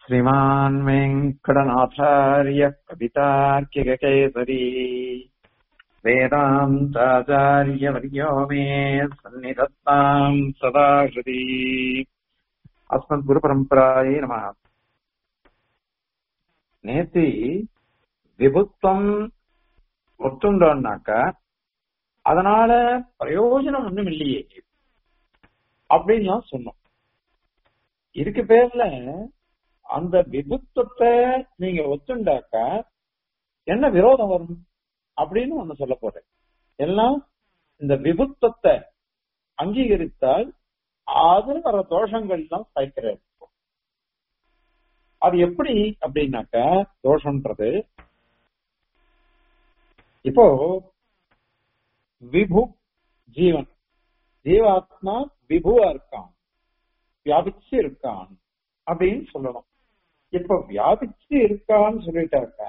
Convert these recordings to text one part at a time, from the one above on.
श्रीमान् वेङ्कटनाथार्य कवितार्किककेसरी वेदान्ताचार्यवर्यो मे सन्निधत्ताम् सदा हृदि अस्मद्गुरुपरम्परायै नमः நேத்தி விபுத்தம் ஒத்துண்டோம்னாக்க அதனால பிரயோஜனம் ஒண்ணும் இல்லையே அப்படின்னு தான் சொன்னோம் இதுக்கு பேர்ல அந்த விபுத்தத்தை நீங்க ஒத்துண்டாக்கா என்ன விரோதம் வரும் அப்படின்னு ஒண்ணு சொல்ல போறேன் எல்லாம் இந்த விபுத்தத்தை அங்கீகரித்தால் அதுல வர தோஷங்கள் எல்லாம் சைக்கிறார் அது எப்படி அப்படின்னாக்க தோஷம்ன்றது இப்போ விபு ஜீவன் ஜீவாத்மா விபுவா இருக்கான் வியாபிச்சு இருக்கான் அப்படின்னு சொல்லணும் இப்ப வியாபிச்சு இருக்கான்னு சொல்லிட்டாக்க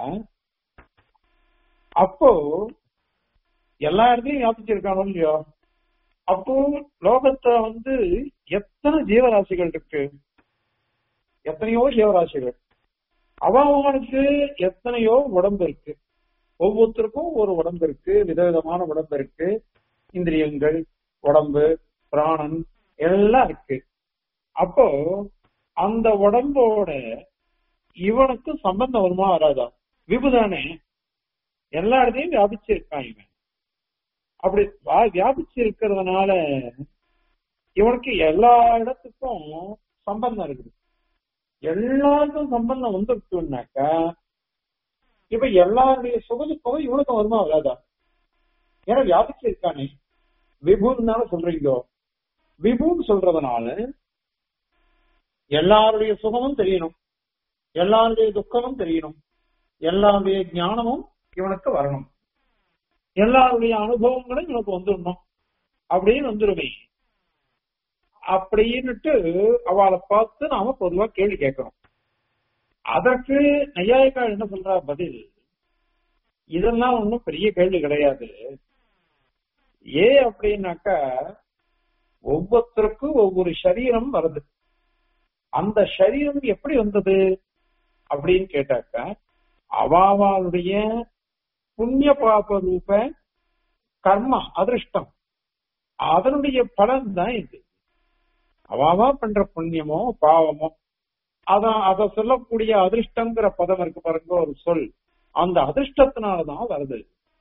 அப்போ எல்லா இடத்துலயும் வியாபிச்சு இருக்கானோ இல்லையோ அப்போ லோகத்துல வந்து எத்தனை ஜீவராசிகள் இருக்கு எத்தனையோ ஜீவராசிகள் அவனுக்கு எத்தனையோ உடம்பு இருக்கு ஒவ்வொருத்தருக்கும் ஒரு உடம்பு இருக்கு விதவிதமான உடம்பு இருக்கு இந்திரியங்கள் உடம்பு பிராணன் எல்லாம் இருக்கு அப்போ அந்த உடம்போட இவனுக்கு சம்பந்தம் வருமா வராதா விபுதானே எல்லா இடத்தையும் வியாபிச்சு இருக்கான் இவன் அப்படி வியாபிச்சு இருக்கிறதுனால இவனுக்கு எல்லா இடத்துக்கும் சம்பந்தம் இருக்குது எல்லாருக்கும் சம்பந்தம் வந்துருக்குனாக்கா இப்ப எல்லாருடைய சுகதுக்கும் இவனுக்கும் வருமா வராதா ஏன்னா வியாபிச்சு இருக்கானே விபுன்னு சொல்றீங்க விபுன்னு சொல்றதுனால எல்லாருடைய சுகமும் தெரியணும் எல்லாருடைய துக்கமும் தெரியணும் எல்லாருடைய ஞானமும் இவனுக்கு வரணும் எல்லாருடைய அனுபவங்களும் இவனுக்கு வந்துடணும் அப்படின்னு வந்துருமே அப்படின்னுட்டு அவளை பார்த்து நாம பொதுவா கேள்வி கேட்கிறோம் அதற்கு நையாயிக்கா என்ன சொல்றா பதில் இதெல்லாம் ஒன்றும் பெரிய கேள்வி கிடையாது ஏ அப்படின்னாக்கா ஒவ்வொருத்தருக்கும் ஒவ்வொரு சரீரம் வருது அந்த சரீரம் எப்படி வந்தது அப்படின்னு கேட்டாக்க அவாவாளுடைய புண்ணிய பாப ரூப கர்மா அதிருஷ்டம் அதனுடைய பலன் தான் இது அவாவா பண்ற புண்ணியமோ பாவமோ அதான் அத சொல்லக்கூடிய அதிர்ஷ்டங்கிற பதம் இருக்கு பாருங்க ஒரு சொல் அந்த அதிர்ஷ்டத்தினாலதான் வருது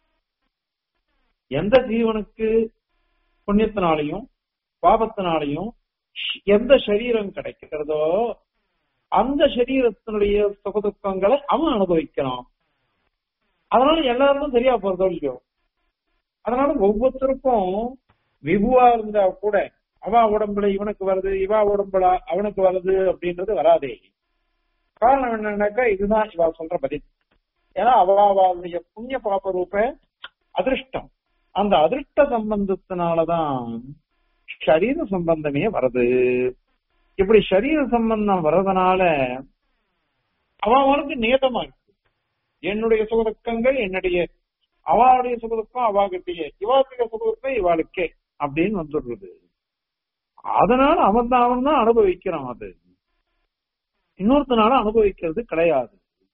எந்த ஜீவனுக்கு புண்ணியத்தினாலையும் பாவத்தினாலையும் எந்த சரீரம் கிடைக்கிறதோ அந்த சரீரத்தினுடைய சுகதுக்கங்களை அவன் அனுபவிக்கிறான் அதனால எல்லாருக்கும் சரியா போறதோ இல்லையோ அதனால ஒவ்வொருத்தருக்கும் விபுவா இருந்தா கூட அவா உடம்புல இவனுக்கு வருது இவா உடம்புல அவனுக்கு வருது அப்படின்றது வராதே காரணம் என்னன்னாக்கா இதுதான் இவா சொல்ற பதில் ஏன்னா அவாவாளுடைய புண்ணிய பாப ரூப அதிருஷ்டம் அந்த அதிருஷ்ட சம்பந்தத்தினாலதான் சரீர சம்பந்தமே வருது இப்படி சரீர சம்பந்தம் வர்றதுனால அவனுக்கு நேதமா இருக்கு என்னுடைய சுகதுக்கங்கள் என்னுடைய அவளுடைய சுகதுக்கம் அவாகிட்டயே இவாளுடைய சுகதுக்கம் இவாளுக்கே அப்படின்னு வந்துடுறது அதனால அவன் தான் அவன் தான் அனுபவிக்கிறான் அது இன்னொருத்தனால அனுபவிக்கிறது கிடையாது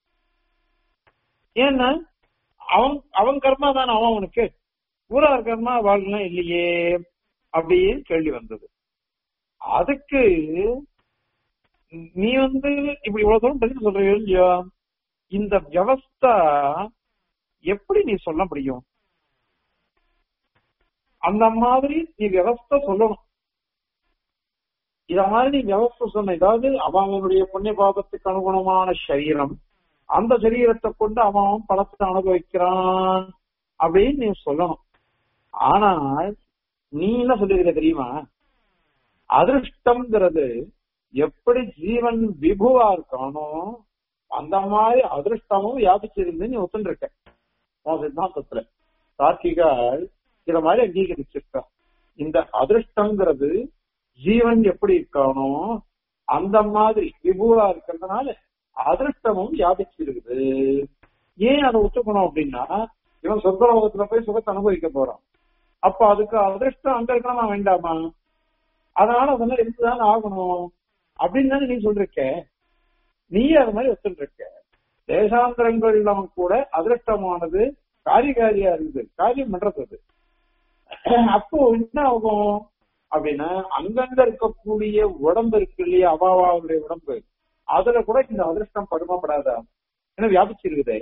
ஏன்னா அவன் அவன் கர்மா தானே அவன் அவனுக்கு ஊரார் கர்மா வாழ்லாம் இல்லையே அப்படின்னு கேள்வி வந்தது அதுக்கு நீ வந்து இப்படி இவ்வளவு தூரம் பதில் சொல்ற இல்லையா இந்த வியவஸ்தா எப்படி நீ சொல்ல முடியும் அந்த மாதிரி நீ வியவஸ்தா சொல்லணும் இத மாதிரி நீ வியவஸ்தை சொன்ன ஏதாவது அவனுடைய புண்ணிய பாபத்துக்கு அனுகுணமான சரீரம் அந்த சரீரத்தை கொண்டு அவன் பலத்தை அனுபவிக்கிறான் அப்படின்னு நீ சொல்லணும் ஆனால் நீ என்ன சொல்லிருக்க தெரியுமா அதிருஷ்டம்ங்கிறது எப்படி ஜீவன் விபுவா இருக்கானோ அந்த மாதிரி அதிருஷ்டமும் வியாபிச்சிருந்து நீ ஒத்துருக்க உன் சித்தாந்தத்துல தார்க்கிகால் இத மாதிரி அங்கீகரிச்சிருக்க இந்த அதிருஷ்டங்கிறது ஜீவன் எப்படி இருக்கானோ அந்த மாதிரி விபுவா இருக்கிறதுனால அதிருஷ்டமும் வியாபிச்சிருக்குது ஏன் அதை ஒத்துக்கணும் அப்படின்னா இவன் சொர்க்கலோகத்துல போய் சுகத்தை அனுபவிக்க போறான் அப்ப அதுக்கு அதிருஷ்டம் அங்க இருக்கணுமா வேண்டாமா அதனால அதெல்லாம் இருந்துதான் ஆகணும் அப்படின்னு தானே நீ சொல்றிருக்க நீ அது மாதிரி ஒத்துட்டு இருக்க தேசாந்திரங்கள்லாம் கூட அதிருஷ்டமானது காரிகாரியா இருக்குது காரியம் பண்றது அது அப்போ என்ன ஆகும் அப்படின்னா அங்கங்க இருக்கக்கூடிய உடம்பு இருக்கு இல்லையா அவாவாவுடைய உடம்பு அதுல கூட இந்த அதிர்ஷ்டம் படுமப்படாதா ஏன்னா வியாபிச்சிருக்குதே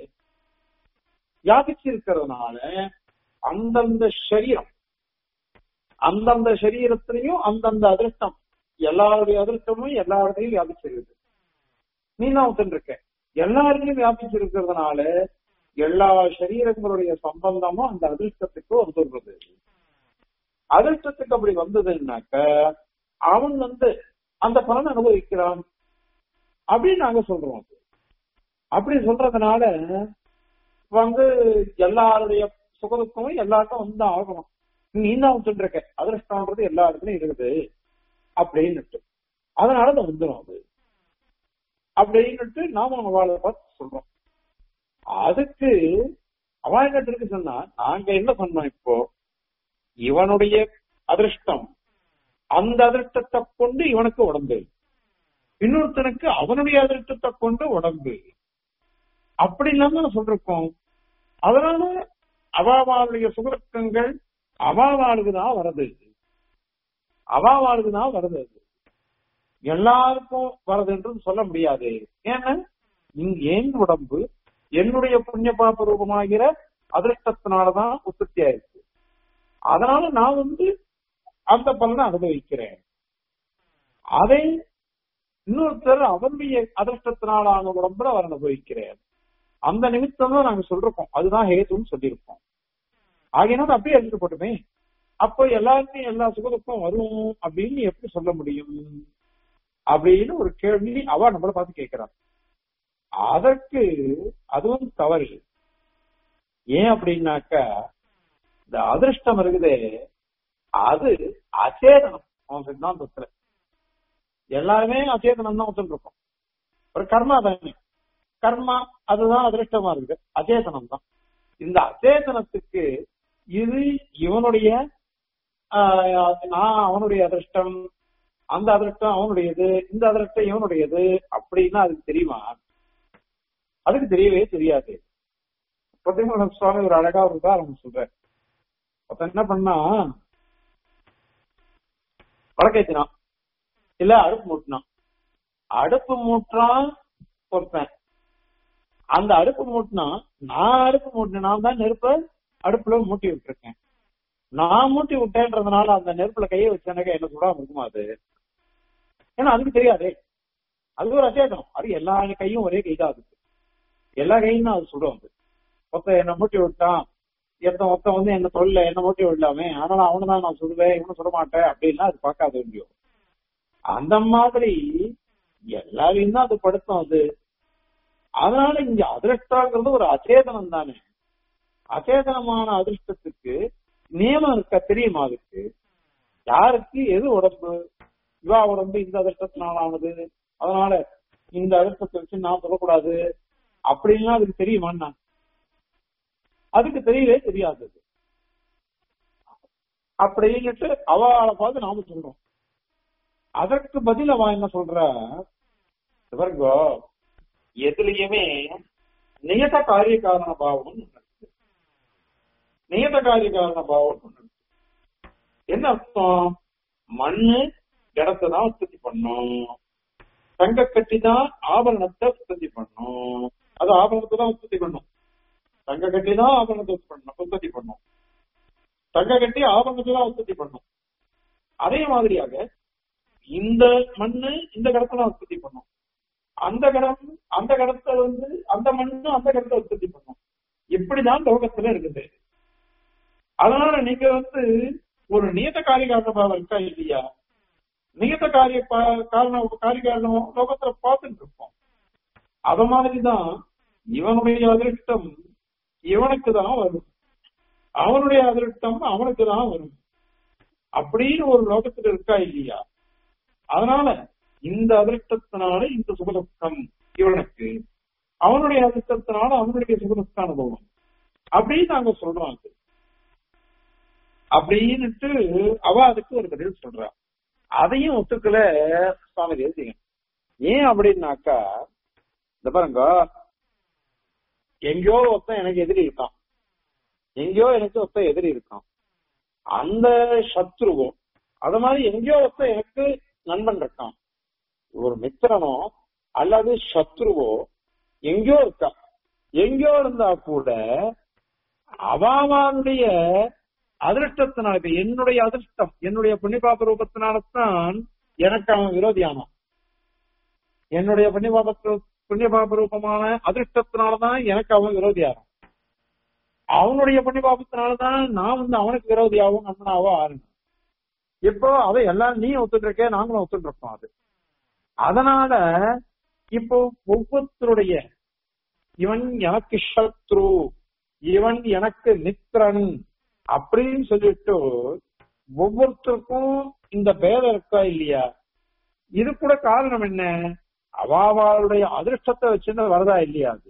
வியாபிச்சிருக்கிறதுனால அந்தந்த சரீரம் அந்தந்த சரீரத்திலையும் அந்தந்த அதிர்ஷ்டம் எல்லாருடைய அதிர்ஷ்டமும் எல்லா இடத்தையும் வியாபிச்சிருக்குது நீ தான் ஒத்துன்னு இருக்க எல்லாருக்கும் வியாபிச்சிருக்கிறதுனால எல்லா சரீரங்களுடைய சம்பந்தமும் அந்த அதிர்ஷ்டத்துக்கு வந்துடுறது அதிர்ஷ்டத்துக்கு அப்படி வந்ததுன்னாக்க அவன் வந்து அந்த பலன் அனுபவிக்கிறான் அப்படின்னு நாங்க சொல்றோம் அது. அப்படி சொல்றதுனால வந்து எல்லாருடைய சுகதுக்கமும் எல்லாருக்கும் வந்து ஆகணும் நீ தான் சொல்லிருக்க அதிர்ஷ்டம்ன்றது எல்லா இடத்துலயும் இருக்குது அப்படின்னுட்டு அதனால அது வந்துடும் அது அப்படின்னுட்டு நாம அவளை பார்த்து சொல்றோம் அதுக்கு அவன் என்ன இருக்கு சொன்னா நாங்க என்ன சொன்னோம் இப்போ இவனுடைய அதிர்ஷ்டம் அந்த அதிர்ஷ்டத்தை கொண்டு இவனுக்கு உடம்பு இன்னொருத்தனுக்கு அவனுடைய அதிர்ஷ்டத்தை கொண்டு உடம்பு அப்படி இல்லாம சொல்றோம் அதனால அவாவாளுடைய சுகரக்கங்கள் அவாவாளுக்குதான் வருது அவாவாளுக்குதான் வருது அது எல்லாருக்கும் வருதுன்றது சொல்ல முடியாது ஏன்னா இங்க என் உடம்பு என்னுடைய புண்ணிய பாப ரூபமாகிற அதிர்ஷ்டத்தினாலதான் உற்பத்தி ஆயிருக்கு அதனால நான் வந்து அந்த பலனை அனுபவிக்கிறேன் அதை இன்னொருத்தர் அவருடைய அதிர்ஷ்டத்தினாலான உடம்புல அவர் அனுபவிக்கிறேன் அந்த நிமித்தம் தான் நாங்க சொல்றோம் அதுதான் ஹேதுன்னு சொல்லியிருக்கோம் ஆகையினால அப்படியே எடுத்துட்டு போட்டுமே அப்போ எல்லாருக்கும் எல்லா சுகதுக்கும் வரும் அப்படின்னு எப்படி சொல்ல முடியும் அப்படின்னு ஒரு கேள்வி அவ நம்மள பார்த்து கேட்கிறான் அதற்கு அதுவும் தவறு ஏன் அப்படின்னாக்க இந்த அதிர்ஷ்டம் இருக்குதே அது அச்சேதனம் அவன் சித்தாந்தத்துல எல்லாருமே அச்சேதனம் தான் ஒத்துருக்கோம் ஒரு கர்மா தானே கர்மா அதுதான் அதிர்ஷ்டமா இருக்குது அச்சேதனம் தான் இந்த அச்சேதனத்துக்கு இது இவனுடைய ஆஹ், நான் அவனுடைய அதிர்ஷ்டம் அந்த அதிர்ஷ்டம் அவனுடையது இந்த அதிர்ஷ்டம் இவனுடையது அப்படின்னா அதுக்கு தெரியுமா அதுக்கு தெரியவே தெரியாது பத்திமூல சுவாமி ஒரு அழகா ஒரு உதாரணம் சொல்ற ஒருத்தன் என்ன பண்ணா வழக்கேத்தினான் இல்ல அடுப்பு மூட்டினான் அடுப்பு மூட்டுறான் ஒருத்தன் அந்த அடுப்பு மூட்டினா நான் அடுப்பு மூட்டினேன் நான் தான் நெருப்ப அடுப்புல மூட்டி விட்டுருக்கேன் நான் மூட்டி விட்டேன்றதுனால அந்த நெருப்புல கையை வச்சேனாக்க என்ன சுடாம இருக்குமா அது ஏன்னா அதுக்கு தெரியாதே அது ஒரு அச்சேதனம் அது எல்லா கையும் ஒரே கை தான் அதுக்கு எல்லா கையும் தான் அது சுடும் அது ஒருத்தன் என்ன மூட்டி விட்டான் எத்த ஒருத்தன் வந்து என்ன தொழில என்ன மூட்டி விடலாமே அதனால அவனை தான் நான் சுடுவேன் இவனை சுட மாட்டேன் அப்படின்னா அது பார்க்காத முடியும் அந்த மாதிரி எல்லாரையும் தான் அது படுத்தும் அது அதனால இங்க அதிர்ஷ்டங்கிறது ஒரு அச்சேதனம் தானே அச்சேதனமான அதிர்ஷ்டத்துக்கு நியமம் இருக்க தெரியுமா அதுக்கு யாருக்கு எது உடம்பு இவா உடம்பு இந்த அதிர்ஷ்டத்தினால ஆனது அதனால இந்த அதிர்ஷ்டத்தை வச்சு நான் சொல்லக்கூடாது அப்படின்லாம் அதுக்கு தெரியுமான்னா அதுக்கு தெரியவே தெரியாது அது. அப்படின்னுட்டு அவளை பார்த்து நாம சொல்றோம் அதற்கு பதில் அவன் என்ன சொல்ற இவர்கோ எதுலயுமே நியத காரிய காரண பாவம் ஒண்ணு இருக்கு. நியத காரிய காரண பாவம் ஒண்ணு இருக்கு. என்ன அர்த்தம் மண்ணு இடத்தை தான் உற்பத்தி பண்ணும் தங்க கட்டி தான் ஆபரணத்தை உற்பத்தி பண்ணும் அது ஆபரணத்தை தான் உற்பத்தி பண்ணும் தங்க கட்டி தான் ஆபரணத்தை உற்பத்தி பண்ணும் உற்பத்தி பண்ணும் தங்க கட்டி ஆபரணத்தை தான் உற்பத்தி பண்ணும் அதே மாதிரியாக இந்த மண்ணு இந்த கடத்தை உற்பத்தி பண்ணும் அந்த கடம் அந்த கடத்தை வந்து அந்த மண்ணு அந்த கடத்தை உற்பத்தி பண்ணும் இப்படிதான் லோகத்துல இருக்குது அதனால நீங்க வந்து ஒரு நியத காரிய காரணமாக இருக்கா இல்லையா நியத காரிய பா- காரணம் காரிய காரணம் லோகத்துல பார்த்துட்டு இருப்போம் அத மாதிரிதான் இவனுடைய அதிருஷ்டம் இவனுக்கு தான் வரும் அவனுடைய அதிருஷ்டம் அவனுக்கு தான் வரும் அப்படின்னு ஒரு லோகத்துல இருக்கா இல்லையா அதனால இந்த அதிருஷ்டத்தினால இந்த சுகதுக்கம் இவனுக்கு அவனுடைய அதிர்ஷ்டத்தினால அவனுடைய சுகதுக்க அனுபவம் அப்படின்னு நாங்க சொல்றோம் அது அப்படின்னுட்டு அவ அதுக்கு ஒரு பதில் சொல்றா அதையும் ஒத்துக்கல சுவாமி தேசிகன் ஏன் அப்படின்னாக்கா இந்த பாருங்க எங்கேயோ ஒருத்தன் எனக்கு எதிரி இருக்கான் எங்கேயோ எனக்கு ஒருத்தன் எதிரி இருக்கான் அந்த சத்ருவோ அது மாதிரி எங்கேயோ ஒருத்தன் எனக்கு நண்பன் இருக்கான் ஒரு மித்திரனோ அல்லது சத்ருவோ எங்கேயோ இருக்கா எங்கேயோ இருந்தா கூட அவாவானுடைய அதிர்ஷ்டத்தினால இப்ப என்னுடைய அதிர்ஷ்டம் என்னுடைய புண்ணியபாப ரூபத்தினால்தான் எனக்கு அவன் விரோதியானான் என்னுடைய புண்ணியபாப புண்ணியபாப ரூபமான அதிர்ஷ்டத்தினாலதான் எனக்கு அவன் விரோதியானான் அவனுடைய புண்ணியபாபத்தினாலதான் நான் வந்து அவனுக்கு விரோதியாகவும் நண்பனாவோ ஆறுங்க இப்போ அதை எல்லாரும் நீ ஒத்துட்டு இருக்க நாங்களும் ஒத்துட்டு இருக்கோம் அது அதனால இப்போ ஒவ்வொருத்தருடைய இவன் எனக்கு சத்ரு இவன் எனக்கு மித்திரன் அப்படின்னு சொல்லிட்டு ஒவ்வொருத்தருக்கும் இந்த பேதம் இருக்கா இல்லையா இது கூட காரணம் என்ன அவாவாளுடைய அதிர்ஷ்டத்தை வச்சுன்னு வரதா இல்லையா அது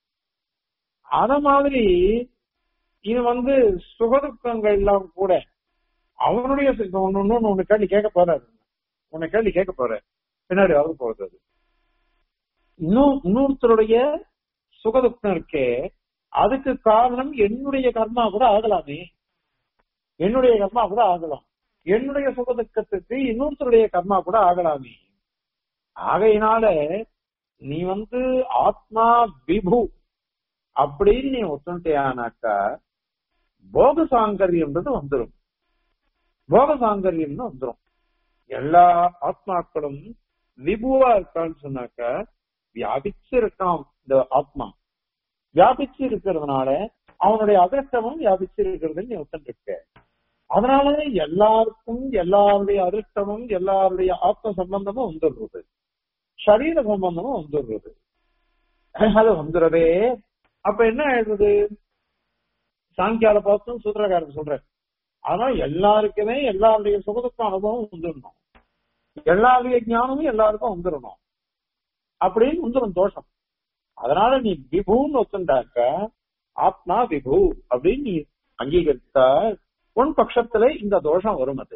அத மாதிரி இது வந்து சுகதுக்கங்கள் எல்லாம் கூட அவனுடைய ஒன்னு ஒன்னு கேள்வி கேட்க போறாரு உன்னை கேள்வி கேட்க போற பின்னாடி வர போறது அது இன்னும் இன்னொருத்தருடைய சுகதுக்கம் இருக்கே அதுக்கு காரணம் என்னுடைய கர்மா கூட ஆகலாமே என்னுடைய கர்மா கூட ஆகலாம் என்னுடைய சுகதுக்கத்துக்கு இன்னொருத்தருடைய கர்மா கூட ஆகலாமே ஆகையினால நீ வந்து ஆத்மா விபு அப்படின்னு நீ ஒத்துட்டியானாக்கா போக சாங்கரியம்ன்றது வந்துடும் போக சாங்கரியம்னு வந்துடும் எல்லா ஆத்மாக்களும் விபுவா இருக்கான்னு சொன்னாக்கா வியாபிச்சு இருக்கான் இந்த ஆத்மா வியாபிச்சு இருக்கிறதுனால அவனுடைய அதிர்ஷ்டமும் வியாபிச்சு இருக்கிறது நீ ஒத்துட்டு அதனால எல்லாருக்கும் எல்லாருடைய அதிர்ஷ்டமும் எல்லாருடைய ஆத்ம சம்பந்தமும் வந்துடுறது சரீர சம்பந்தமும் வந்துடுறது அது வந்துடுறதே அப்ப என்ன ஆயிடுறது சாங்கியால பார்த்தும் சூத்திரக்காரர் சொல்றேன் ஆனா எல்லாருக்குமே எல்லாருடைய சுகதுக்க அனுபவம் வந்துடணும் எல்லாருடைய ஞானமும் எல்லாருக்கும் வந்துடணும் அப்படின்னு வந்துடும் தோஷம் அதனால நீ விபுன்னு ஒத்துண்டாக்க ஆத்மா விபு அப்படின்னு நீ அங்கீகரித்தா உன் பட்சத்துல இந்த தோஷம் வரும் அது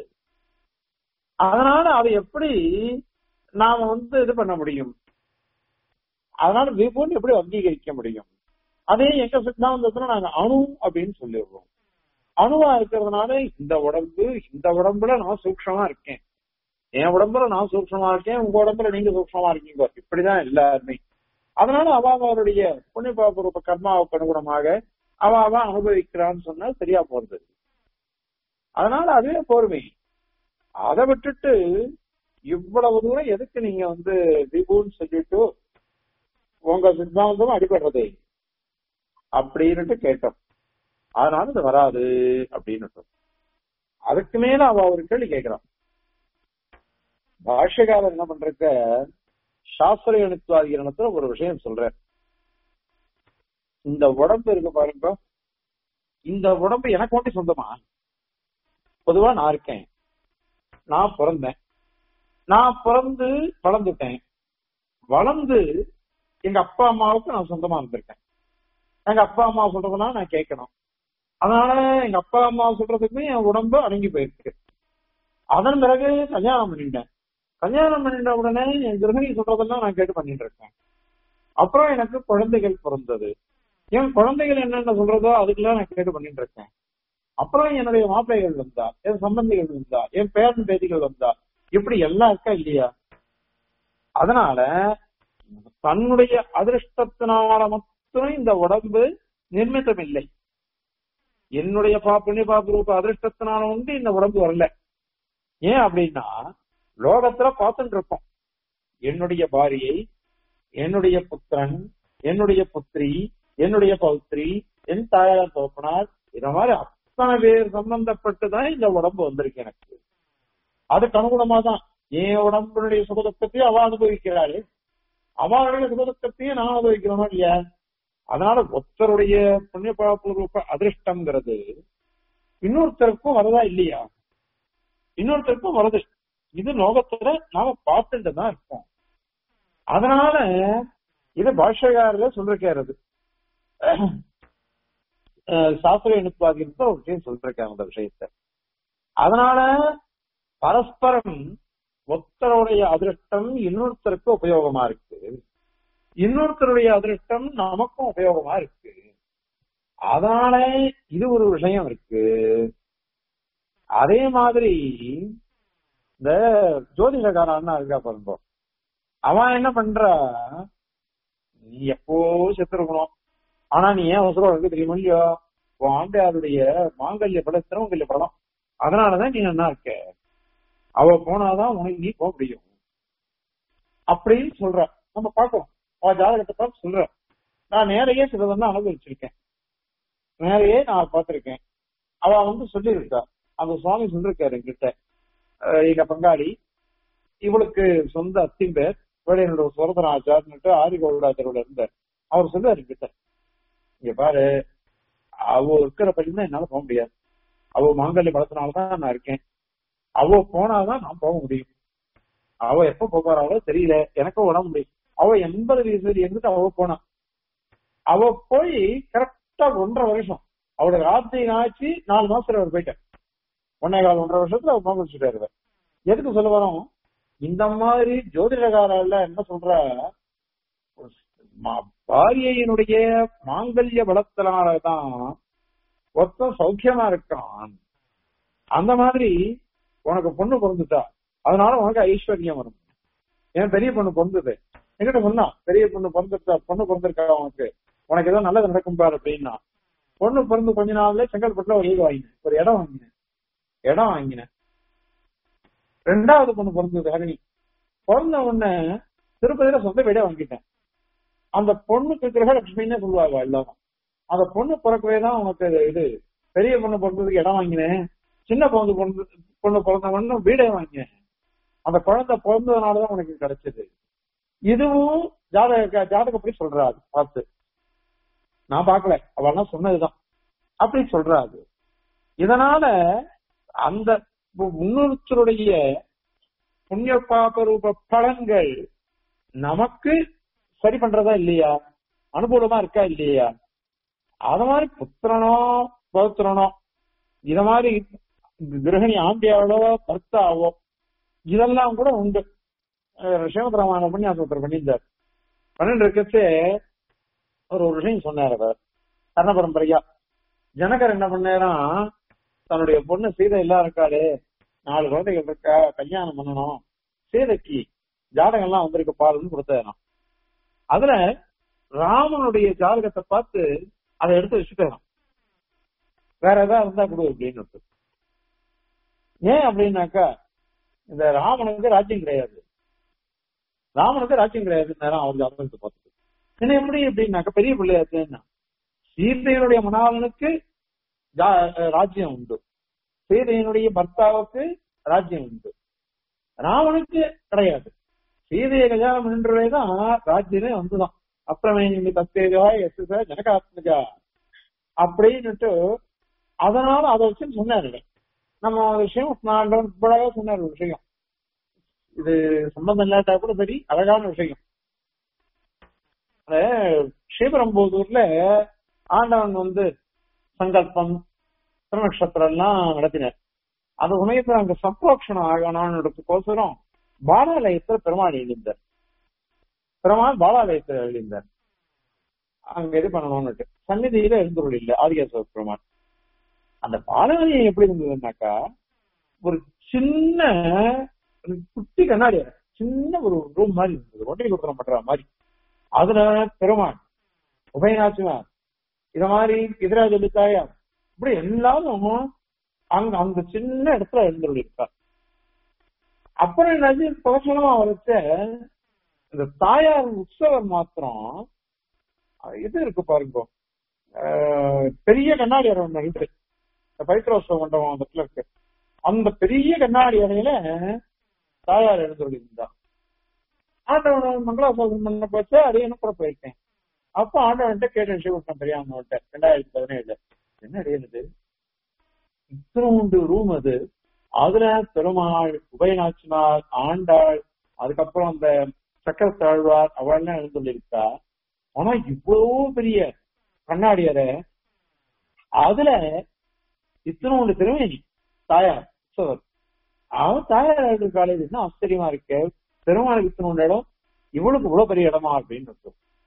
அதனால அதை எப்படி நாம வந்து இது பண்ண முடியும் அதனால விபுன்னு எப்படி அங்கீகரிக்க முடியும் அதே எங்க சித்தாந்தத்துல நாங்க அணு அப்படின்னு சொல்லிடுறோம் அணுவா இருக்கிறதுனால இந்த உடம்பு இந்த உடம்புல நான் சூக்ஷமா இருக்கேன் என் உடம்புல நான் சூக்ஷமா இருக்கேன் உங்க உடம்புல நீங்க சூக்ஷமா இருக்கீங்க இப்படிதான் எல்லாருமே அதனால அவ அவருடைய புண்ணியபாபூர்வ கர்மாவுக்கு அனுகுணமாக அவ அவ அனுபவிக்கிறான்னு சொன்னா சரியா போறது அதனால அதுவே போர்மை அதை விட்டுட்டு இவ்வளவு தூரம் எதுக்கு நீங்க வந்து விபுன்னு சொல்லிட்டு உங்க சித்தாந்தம் அடிபடுறது அப்படின்னுட்டு கேட்டோம் அதனால இது வராது அப்படின்னு அதுக்கு மேல அவ ஒரு கேள்வி கேட்கிறான் பாஷ்யகாரர் என்ன பண்றக்க சாஸ்திர எழுத்துவாதிகரணத்துல ஒரு விஷயம் சொல்ற இந்த உடம்பு இருக்கு பாருங்க இந்த உடம்பு எனக்கு மட்டும் சொந்தமா பொதுவா நான் இருக்கேன் நான் பிறந்தேன் நான் பிறந்து வளர்ந்துட்டேன் வளர்ந்து எங்க அப்பா அம்மாவுக்கு நான் சொந்தமா இருந்திருக்கேன் எங்க அப்பா அம்மா சொல்றதுனா நான் கேட்கணும் அதனால எங்க அப்பா அம்மா சொல்றதுக்கு என் உடம்பு அடங்கி போயிருக்கு அதன் பிறகு கல்யாணம் பண்ணிட்டேன் கல்யாணம் பண்ணிட்ட உடனே என் கிரகணி சொல்றதெல்லாம் நான் கேட்டு பண்ணிட்டு இருக்கேன் அப்புறம் எனக்கு குழந்தைகள் பிறந்தது என் குழந்தைகள் என்னென்ன சொல்றதோ அதுக்கெல்லாம் நான் கேட்டு பண்ணிட்டு இருக்கேன் அப்புறம் என்னுடைய மாப்பிள்ளைகள் வந்தா என் சம்பந்திகள் வந்தா என் பேரன் பேதிகள் வந்தா இப்படி எல்லாம் இருக்கா இல்லையா அதனால தன்னுடைய அதிர்ஷ்டத்தினால மட்டும் இந்த உடம்பு நிர்மித்தம் இல்லை என்னுடைய பா புண்ணிய பாபு ரூப அதிர்ஷ்டத்தினால வந்து இந்த உடம்பு வரல ஏன் அப்படின்னா லோகத்துல பார்த்துட்டு இருக்கோம் என்னுடைய பாரியை என்னுடைய புத்திரன் என்னுடைய புத்திரி என்னுடைய பௌத்திரி என் தாயார் தோப்பனார் இந்த மாதிரி அத்தனை பேர் சம்பந்தப்பட்டுதான் இந்த உடம்பு வந்திருக்கு எனக்கு அதுக்கு அனுகுணமா தான் என் உடம்புடைய சுகதுக்கத்தையும் அவ அனுபவிக்கிறாளே அவளுடைய சுகதுக்கத்தையும் நான் அனுபவிக்கிறோமா இல்லையா அதனால ஒருத்தருடைய புண்ணிய ரூப அதிர்ஷ்டங்கிறது இன்னொருத்தருக்கும் வரதா இல்லையா இன்னொருத்தருக்கும் வரது இது லோகத்துல நாம பார்த்துட்டு தான் இருக்கோம் அதனால இது பாஷ்யகாரில சொல்லிருக்காரு சாஸ்திர இணுப்பாகிருந்த ஒரு விஷயம் சொல்லிருக்காங்க அந்த விஷயத்த அதனால பரஸ்பரம் ஒருத்தருடைய அதிர்ஷ்டம் இன்னொருத்தருக்கு உபயோகமா இருக்கு இன்னொருத்தருடைய அதிர்ஷ்டம் நமக்கும் உபயோகமா இருக்கு அதனால இது ஒரு விஷயம் இருக்கு அதே மாதிரி இந்த ஜோதிடக்காரன் இருக்கா பாருங்க அவன் என்ன பண்றா நீ எப்போ செத்துருக்கணும் ஆனா நீ ஏன் அவசரம் இருக்கு தெரியுமா இல்லையோ உன் ஆண்டையாருடைய மாங்கல்ய படம் திருமங்கல்ய படம் அதனாலதான் நீ நல்லா இருக்க அவ போனாதான் உனக்கு நீ போக முடியும் அப்படின்னு சொல்ற நம்ம பார்க்கணும் அவ ஜாதகத்தை பார்த்து சொல்ற நான் நேரையே சிலதெல்லாம் அனுபவிச்சிருக்கேன் நேரையே நான் பார்த்திருக்கேன் அவ வந்து சொல்லியிருக்கா அந்த சுவாமி சொல்லிருக்காரு என்கிட்ட அஹ் எங்க பங்காளி இவளுக்கு சொந்த அத்தின் பேர் வேலையனோட சுரதனாச்சார்னுட்டு ஆரிகோடாச்சாரோட இருந்தார் அவர் சொல்லுவாரு என்கிட்ட இங்க பாரு அவ இருக்கிற பள்ளிதான் என்னால போக முடியாது அவ மாங்கல்ய பலத்தினாலதான் நான் இருக்கேன் அவ போனாதான் நான் போக முடியும் அவ எப்ப போறாளோ தெரியல எனக்கும் உடம்பு முடியும் அவ எண்பது வயசு இருந்துட்டு அவ போனா அவ போய் கரெக்டா ஒன்றரை வருஷம் அவளோட ராத்திரி ஆச்சு நாலு மாசத்துல அவர் போயிட்டார் ஒன்னே கால் ஒன்றரை வருஷத்துல அவர் போக வச்சுட்டாரு இவர். எதுக்கு சொல்ல வரோம் இந்த மாதிரி ஜோதிடகாரால என்ன சொல்ற ம- பாரியையினுடைய மாங்கல்ய பலத்தினாலதான் ஒருத்தன் சௌக்கியமா இருக்கான் அந்த மாதிரி உனக்கு பொண்ணு பிறந்துட்டா அதனால உனக்கு ஐஸ்வர்யம் வரும் ஏன் பெரிய பொண்ணு பிறந்தது என்கிட்ட சொன்னா பெரிய பொண்ணு பிறந்துட்டா பொண்ணு பிறந்திருக்கா உனக்கு உனக்கு ஏதோ நல்லது நடக்கும் பாரு அப்படின்னா பொண்ணு பிறந்து கொஞ்ச நாள்ல செங்கல்பட்டுல ஒரு வீடு வாங்கினேன் ஒரு இடம் வாங்கினேன் இடம் வாங்கினேன் ரெண்டாவது பொண்ணு பிறந்தது ஹரிணி பிறந்த உடனே திருப்பதியில சொந்த வீடே வாங்கிட்டேன் அந்த பொண்ணுக்கு கிரகலட்சுமின்னு சொல்லுவாங்க எல்லாரும் அந்த பொண்ணு பிறக்கவே தான் உனக்கு இது பெரிய பொண்ணு பிறந்ததுக்கு இடம் வாங்கினேன் சின்ன பொண்ணு பிறந்த பொண்ணு பிறந்த உடனே வீடே வாங்கினேன் அந்த குழந்தை பிறந்ததுனாலதான் உனக்கு கிடைச்சது இதுவும் ஜாதக ஜாதகப்படி சொல்றா அது பார்த்து நான் பார்க்கல அவெல்லாம் சொன்னதுதான் அப்படி சொல்றா அது இதனால அந்த முன்னூற்றருடைய புண்ணிய பாப ரூப பலன்கள் நமக்கு சரி பண்றதா இல்லையா அனுகூலமா இருக்கா இல்லையா அத மாதிரி புத்திரனோ பௌத்திரனோ இத மாதிரி கிரகணி ஆண்டியாவோ பர்த்தாவோ இதெல்லாம் கூட உண்டு சிவபுரமான புண்ணியாசோத்திரம் பண்ணியிருந்தார் பண்ணிட்டு இருக்கச்சு அவர் ஒரு விஷயம் சொன்னார் அவர் கர்ண பரம்பரையா ஜனகர் என்ன பண்ணாராம் தன்னுடைய பொண்ணு சீதை எல்லாம் இருக்காளே நாலு குழந்தைகள் இருக்கா கல்யாணம் பண்ணணும் சீதைக்கு ஜாதகம் எல்லாம் வந்திருக்கு பாருன்னு கொடுத்தாராம் அதுல ராமனுடைய ஜாதகத்தை பார்த்து அதை எடுத்து வச்சுட்டாராம் வேற ஏதாவது இருந்தா கொடு அப்படின்னு ஏன் அப்படின்னாக்கா இந்த ராமனுக்கு ராஜ்யம் கிடையாது ராமனுக்கு ராஜ்யம் கிடையாது நேரம் அவர் ஜாதகத்தை பார்த்துட்டு என்ன எப்படி அப்படின்னாக்கா பெரிய பிள்ளையாச்சுன்னா சீதையினுடைய மணாளனுக்கு ஜா- ராஜ்யம் உண்டு சீதையினுடைய பர்த்தாவுக்கு ராஜ்யம் உண்டு ராவனுக்கு கிடையாது சீதையை கல்யாணம் பண்ணுறதுதான் ராஜ்யமே வந்துதான் அப்புறமே நீங்க தத்தேஜா எஸ் ஜனகாத்மஜா அப்படின்னுட்டு அதனால அதை வச்சு சொன்னாரு நம்ம ஒரு விஷயம் நான் இப்படாக சொன்னார் ஒரு விஷயம் இது சம்பந்தம் இல்லாட்டா கூட சரி அழகான விஷயம் ஸ்ரீபெரும்புதூர்ல ஆண்டவன் வந்து சங்கல்பம் திருநக்ஷத்திரம் எல்லாம் நடத்தினார் அந்த சமயத்துல அங்க சம்போக்ஷணம் ஆகணும்ன்றதுக்கோசரம் பாலாலயத்துல பெருமாள் எழுந்தார் பெருமாள் பாலாலயத்துல எழுந்தார் அங்க இது பண்ணணும்னுட்டு சந்நிதியில எழுந்தருள் இல்லை ஆதிகேசவ பெருமாள் அந்த பாலாலயம் எப்படி இருந்ததுன்னாக்கா ஒரு சின்ன ஒரு குட்டி கண்ணாடி அறை. சின்ன ஒரு ரூம் மாதிரி இருந்தது ஒன்றை குத்திரம் பண்ற மாதிரி அதுல பெருமாள் உபயநாச்சினார் இத மாதிரி எதிராஜ தாயார் இப்படி எல்லாரும் அங்க அந்த சின்ன இடத்துல எழுந்துள்ள இருக்கார் அப்புறம் என்னாச்சு பிரசனமா வரைச்ச இந்த தாயார் உற்சவர் மாத்திரம் அஹ் இது இருக்கு பாருங்க அஹ் பெரிய கண்ணாடி அறை ஒண்ணு இருக்கு இந்த பைத்திரோத்சவ மண்டபம் அந்த இடத்துல இருக்கு அந்த பெரிய கண்ணாடி அறையில தாயார் எழுந்துள்ளிருந்தா ஆண்டவன் மங்களாசாசனம் பண்ண போச்சு அதையும் கூட போயிருக்கேன் அப்ப ஆண்டவன்ட்ட கேட்டேன் சிவகிருஷ்ணன் பெரியாமன்ட்ட ரெண்டாயிரத்தி பதினேழுல என்ன அடையிறது இத்தனோண்டு ரூம் அது அதுல பெருமாள் உபயநாச்சினார் ஆண்டாள் அதுக்கப்புறம் அந்த சக்கரத்தாழ்வார் அவள்லாம் எழுந்துள்ளிருக்கா ஆனா இவ்வளவு பெரிய கண்ணாடி அறை அதுல இத்தனோண்டு திருமணி தாயார் உற்சவர் அவன் தாயார் காலேஜ் ஆச்சரியமா இருக்கு பெருமாளுக்கு இத்தனோண்டு இடம் இவளுக்கு இவ்வளவு பெரிய இடமா அப்படின்னு இருக்கும்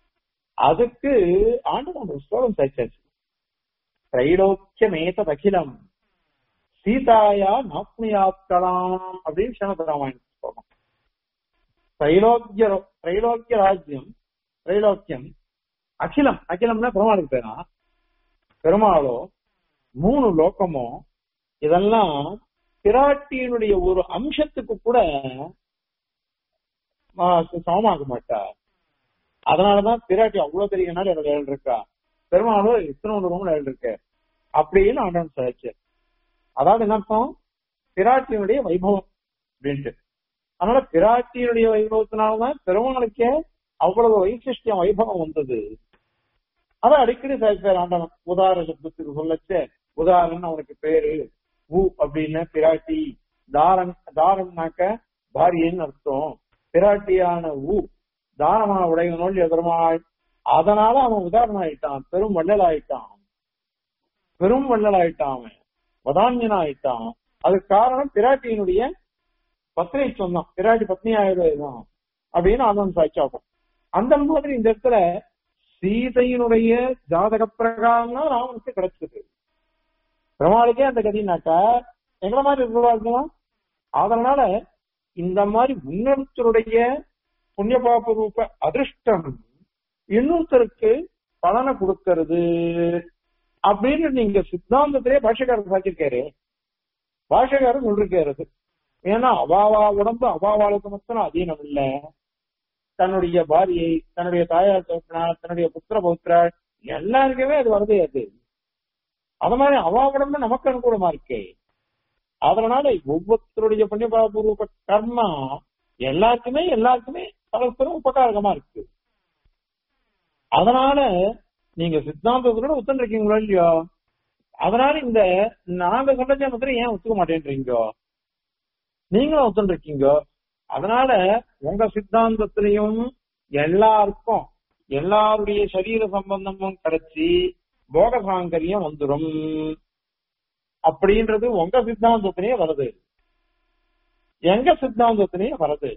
அதுக்கு ஆண்டவன் ஒரு ஸ்லோகம் சாய்ச்சாச்சு திரைலோக்கியமேததகிலம் சீதாயா நாத்மியாத்கலாம் அப்படின்னு சனதராமாயணம் ஸ்லோகம் திரைலோக்கிய திரைலோக்கிய ராஜ்யம் திரைலோக்கியம் அகிலம் அகிலம்னா பெருமாளுக்கு பேரா பெருமாளோ மூணு லோக்கமோ இதெல்லாம் பிராட்டியினுடைய ஒரு அம்சத்துக்கு கூட ஆஹ் சமமாக மாட்டார் அதனாலதான் பிராட்டி அவ்வளவு பெரிய நாள் என்னோட ஏழு இருக்கா பெருமாளோ இத்தனை ஒன்று ரூம்ல ஏழு இருக்கு அப்படின்னு ஆண்டவன் சாதிச்சார் அதாவது என்ன அர்த்தம் பிராட்டியினுடைய வைபவம் அப்படின்ட்டு அதனால பிராட்டியினுடைய வைபவத்தினாலதான் பெருமாளுக்கே அவ்வளவு வைசிஷ்டியம் வைபவம் வந்தது அத அடிக்கடி சாதிச்சார் ஆண்டவன் உதார சப்தத்துக்கு சொல்லச்ச உதாரணம் அவனுக்கு பேரு ஊ அப்படின்னு பிராட்டி தாரன் தாரன்னாக்க பாரியன்னு அர்த்தம் பிராட்டியான ஊ தானமான உடையவனோல் எதிரமாய் அதனால அவன் உதாரணம் ஆயிட்டான் பெரும் வள்ளல் ஆயிட்டான் பெரும் வள்ளல் ஆயிட்டான் அவன் வதான்யன் ஆயிட்டான் அதுக்கு காரணம் பிராட்டியினுடைய பத்ரை சொன்னான் பிராட்டி பத்னி ஆயுர்வேதம் அப்படின்னு அதன் சாட்சியாகும் அந்த மாதிரி இந்த இடத்துல சீதையினுடைய ஜாதக பிரகாரம் தான் ராமனுக்கு கிடைச்சது பெருமாளுக்கே அந்த கதினாக்கா எங்களை மாதிரி இருக்கிறதா அதனால இந்த மாதிரி இன்னொருத்தருடைய புண்ணிய பாப ரூப அதிர்ஷ்டம் இன்னொருத்தருக்கு பலனை கொடுக்கிறது அப்படின்னு நீங்க சித்தாந்தத்திலே பாஷக்காரர் சாச்சிருக்காரு பாஷக்காரர் சொல்லிருக்காரு ஏன்னா அவாவா உடம்பு அவாவாளுக்கு மட்டும் அதீனம் இல்ல தன்னுடைய பாரியை தன்னுடைய தாயார் தோப்பினார் தன்னுடைய புத்திர பௌத்திராள் எல்லாருக்குமே அது வருது அது அது மாதிரி அவா உடம்பு நமக்கு அனுகூலமா இருக்கே அதனால ஒவ்வொருத்தருடைய புண்ணியபாபூர்வ கர்மா எல்லாருக்குமே எல்லாருக்குமே பரஸ்பரம் உபகாரகமா இருக்கு அதனால நீங்க சித்தாந்தத்தோட ஒத்துன்னு இருக்கீங்களோ இல்லையோ அதனால இந்த நாங்க சொல்ற ஜனத்துல ஏன் ஒத்துக்க மாட்டேன்றீங்க நீங்களும் ஒத்துன்னு இருக்கீங்க அதனால உங்க சித்தாந்தத்திலையும் எல்லாருக்கும் எல்லாருடைய சரீர சம்பந்தமும் கிடைச்சி போக சாங்கரியம் வந்துடும் அப்படின்றது உங்க சித்தாந்தத்திலேயே வருது எங்க சித்தாந்தத்திலேயே வருது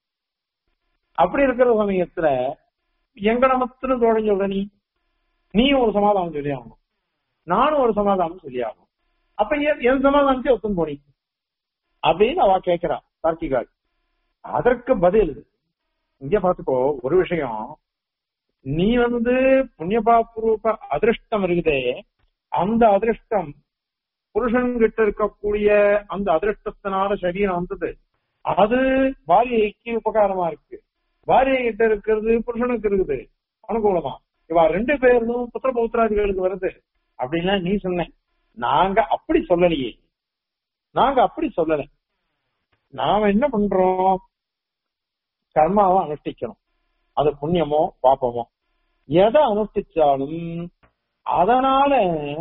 அப்படி இருக்கிற சமயத்துல எங்க நமத்துன்னு தோழன் சொல்ற நீ நீ ஒரு சமாதானம் சொல்லி ஆகணும் நானும் ஒரு சமாதானம் சொல்லி ஆகணும் அப்ப என் என் சமாதானத்தை ஒத்துன்னு போனி அப்படின்னு அவ கேட்கிறா கார்த்திகாள் அதற்கு பதில் இங்க பாத்துக்கோ ஒரு விஷயம் நீ வந்து புண்ணியபாபூர்வ அதிருஷ்டம் இருக்குதே அந்த அதிருஷ்டம் புருஷன் கிட்ட இருக்கக்கூடிய அந்த அதிருஷ்டத்தினால சரீரம் வந்தது அது பாரியைக்கு உபகாரமா இருக்கு பாரியை கிட்ட இருக்கிறது புருஷனுக்கு இருக்குது அனுகூலமா இவா ரெண்டு பேரும் புத்திர பௌத்திராதிகளுக்கு வருது அப்படின்லாம் நீ சொன்ன நாங்க அப்படி சொல்லலையே நாங்க அப்படி சொல்லல நாம என்ன பண்றோம் கர்மாவை அனுஷ்டிக்கணும் அது புண்ணியமோ பாப்பமோ எதை அனுஷ்டிச்சாலும் அதனால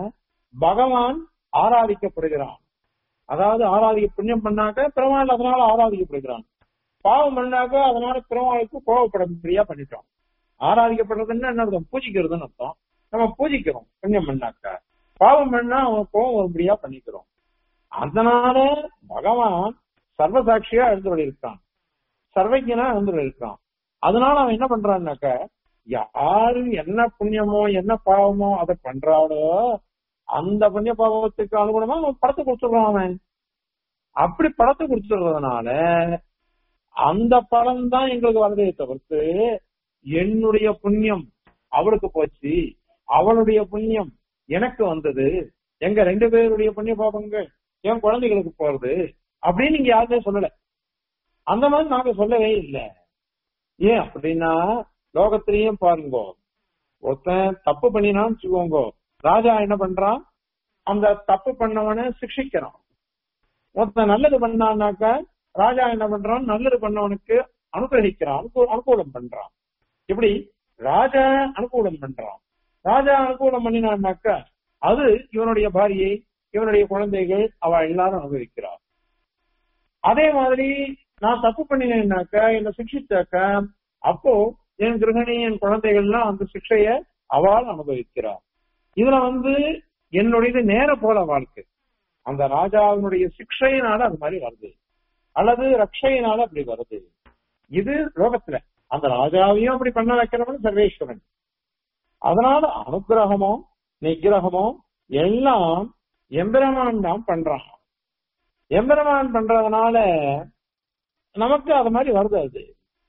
பகவான் ஆராதிக்கப்படுகிறான் அதாவது ஆராதிக்க புண்ணியம் பண்ணாக்க பெருமாள் அதனால ஆராதிக்கப்படுகிறான் பாவம் பண்ணாக்க அதனால பெருமாளுக்கு கோவப்படும்படியா பண்ணிட்டோம் ஆராதிக்கப்படுறதுன்னு என்ன அர்த்தம் பூஜிக்கிறதுன்னு அர்த்தம் நம்ம பூஜிக்கிறோம் புண்ணியம் பண்ணாக்க பாவம் பண்ணா அவன் கோவம் வரும்படியா பண்ணிக்கிறோம் அதனால பகவான் சர்வசாட்சியா எழுந்து இருக்கான் சர்வஜனா எழுந்து இருக்கான் அதனால அவன் என்ன பண்றான்னாக்க யாரு என்ன புண்ணியமோ என்ன பாவமோ அதை பண்றாளோ அந்த புண்ணிய பாவத்துக்கு அனுகுணமா அவன் படத்தை கொடுத்துடுறான் அவன் அப்படி படத்தை கொடுத்துடுறதுனால அந்த படம் தான் எங்களுக்கு வரதே தவிர்த்து என்னுடைய புண்ணியம் அவளுக்கு போச்சு அவளுடைய புண்ணியம் எனக்கு வந்தது எங்க ரெண்டு பேருடைய புண்ணிய பாபங்கள் என் குழந்தைகளுக்கு போறது அப்படின்னு நீங்க யாருமே சொல்லல அந்த மாதிரி நாங்க சொல்லவே இல்லை ஏன் அப்படின்னா லோகத்திலையும் பாருங்க ஒருத்தன் தப்பு பண்ணினான்னு வச்சுக்கோங்க ராஜா என்ன பண்றான் அந்த தப்பு பண்ணவனை சிக்ஷிக்கிறான் ஒருத்தன் நல்லது பண்ணான்னாக்க ராஜா என்ன பண்றான் நல்லது பண்ணவனுக்கு அனுகிரகிக்கிறான் அனுகூ- அனுகூலம் பண்றான் இப்படி ராஜா அனுகூலம் பண்றான் ராஜா அனுகூலம் பண்ணினான்னாக்க அது இவனுடைய பாரியை இவனுடைய குழந்தைகள் அவ எல்லாரும் அனுபவிக்கிறார் அதே மாதிரி நான் தப்பு பண்ணினேன்னாக்க என்ன சிக்ஷிச்சாக்க அப்போ என் கிரகணி என் குழந்தைகள்லாம் அந்த சிக்ஷைய அவள் அனுபவிக்கிறார் இதுல வந்து என்னுடைய நேர போல வாழ்க்கை அந்த ராஜாவினுடைய சிக்ஷையினால அது மாதிரி வருது அல்லது ரக்ஷையினால அப்படி வருது இது லோகத்துல அந்த ராஜாவையும் அப்படி பண்ண வைக்கிறவன் சர்வேஸ்வரன் அதனால அனுக்கிரகமோ நிகிரகமோ எல்லாம் எம்பெருமான் தான் பண்றான் எம்பெருமான் பண்றதுனால நமக்கு அது மாதிரி வருது அது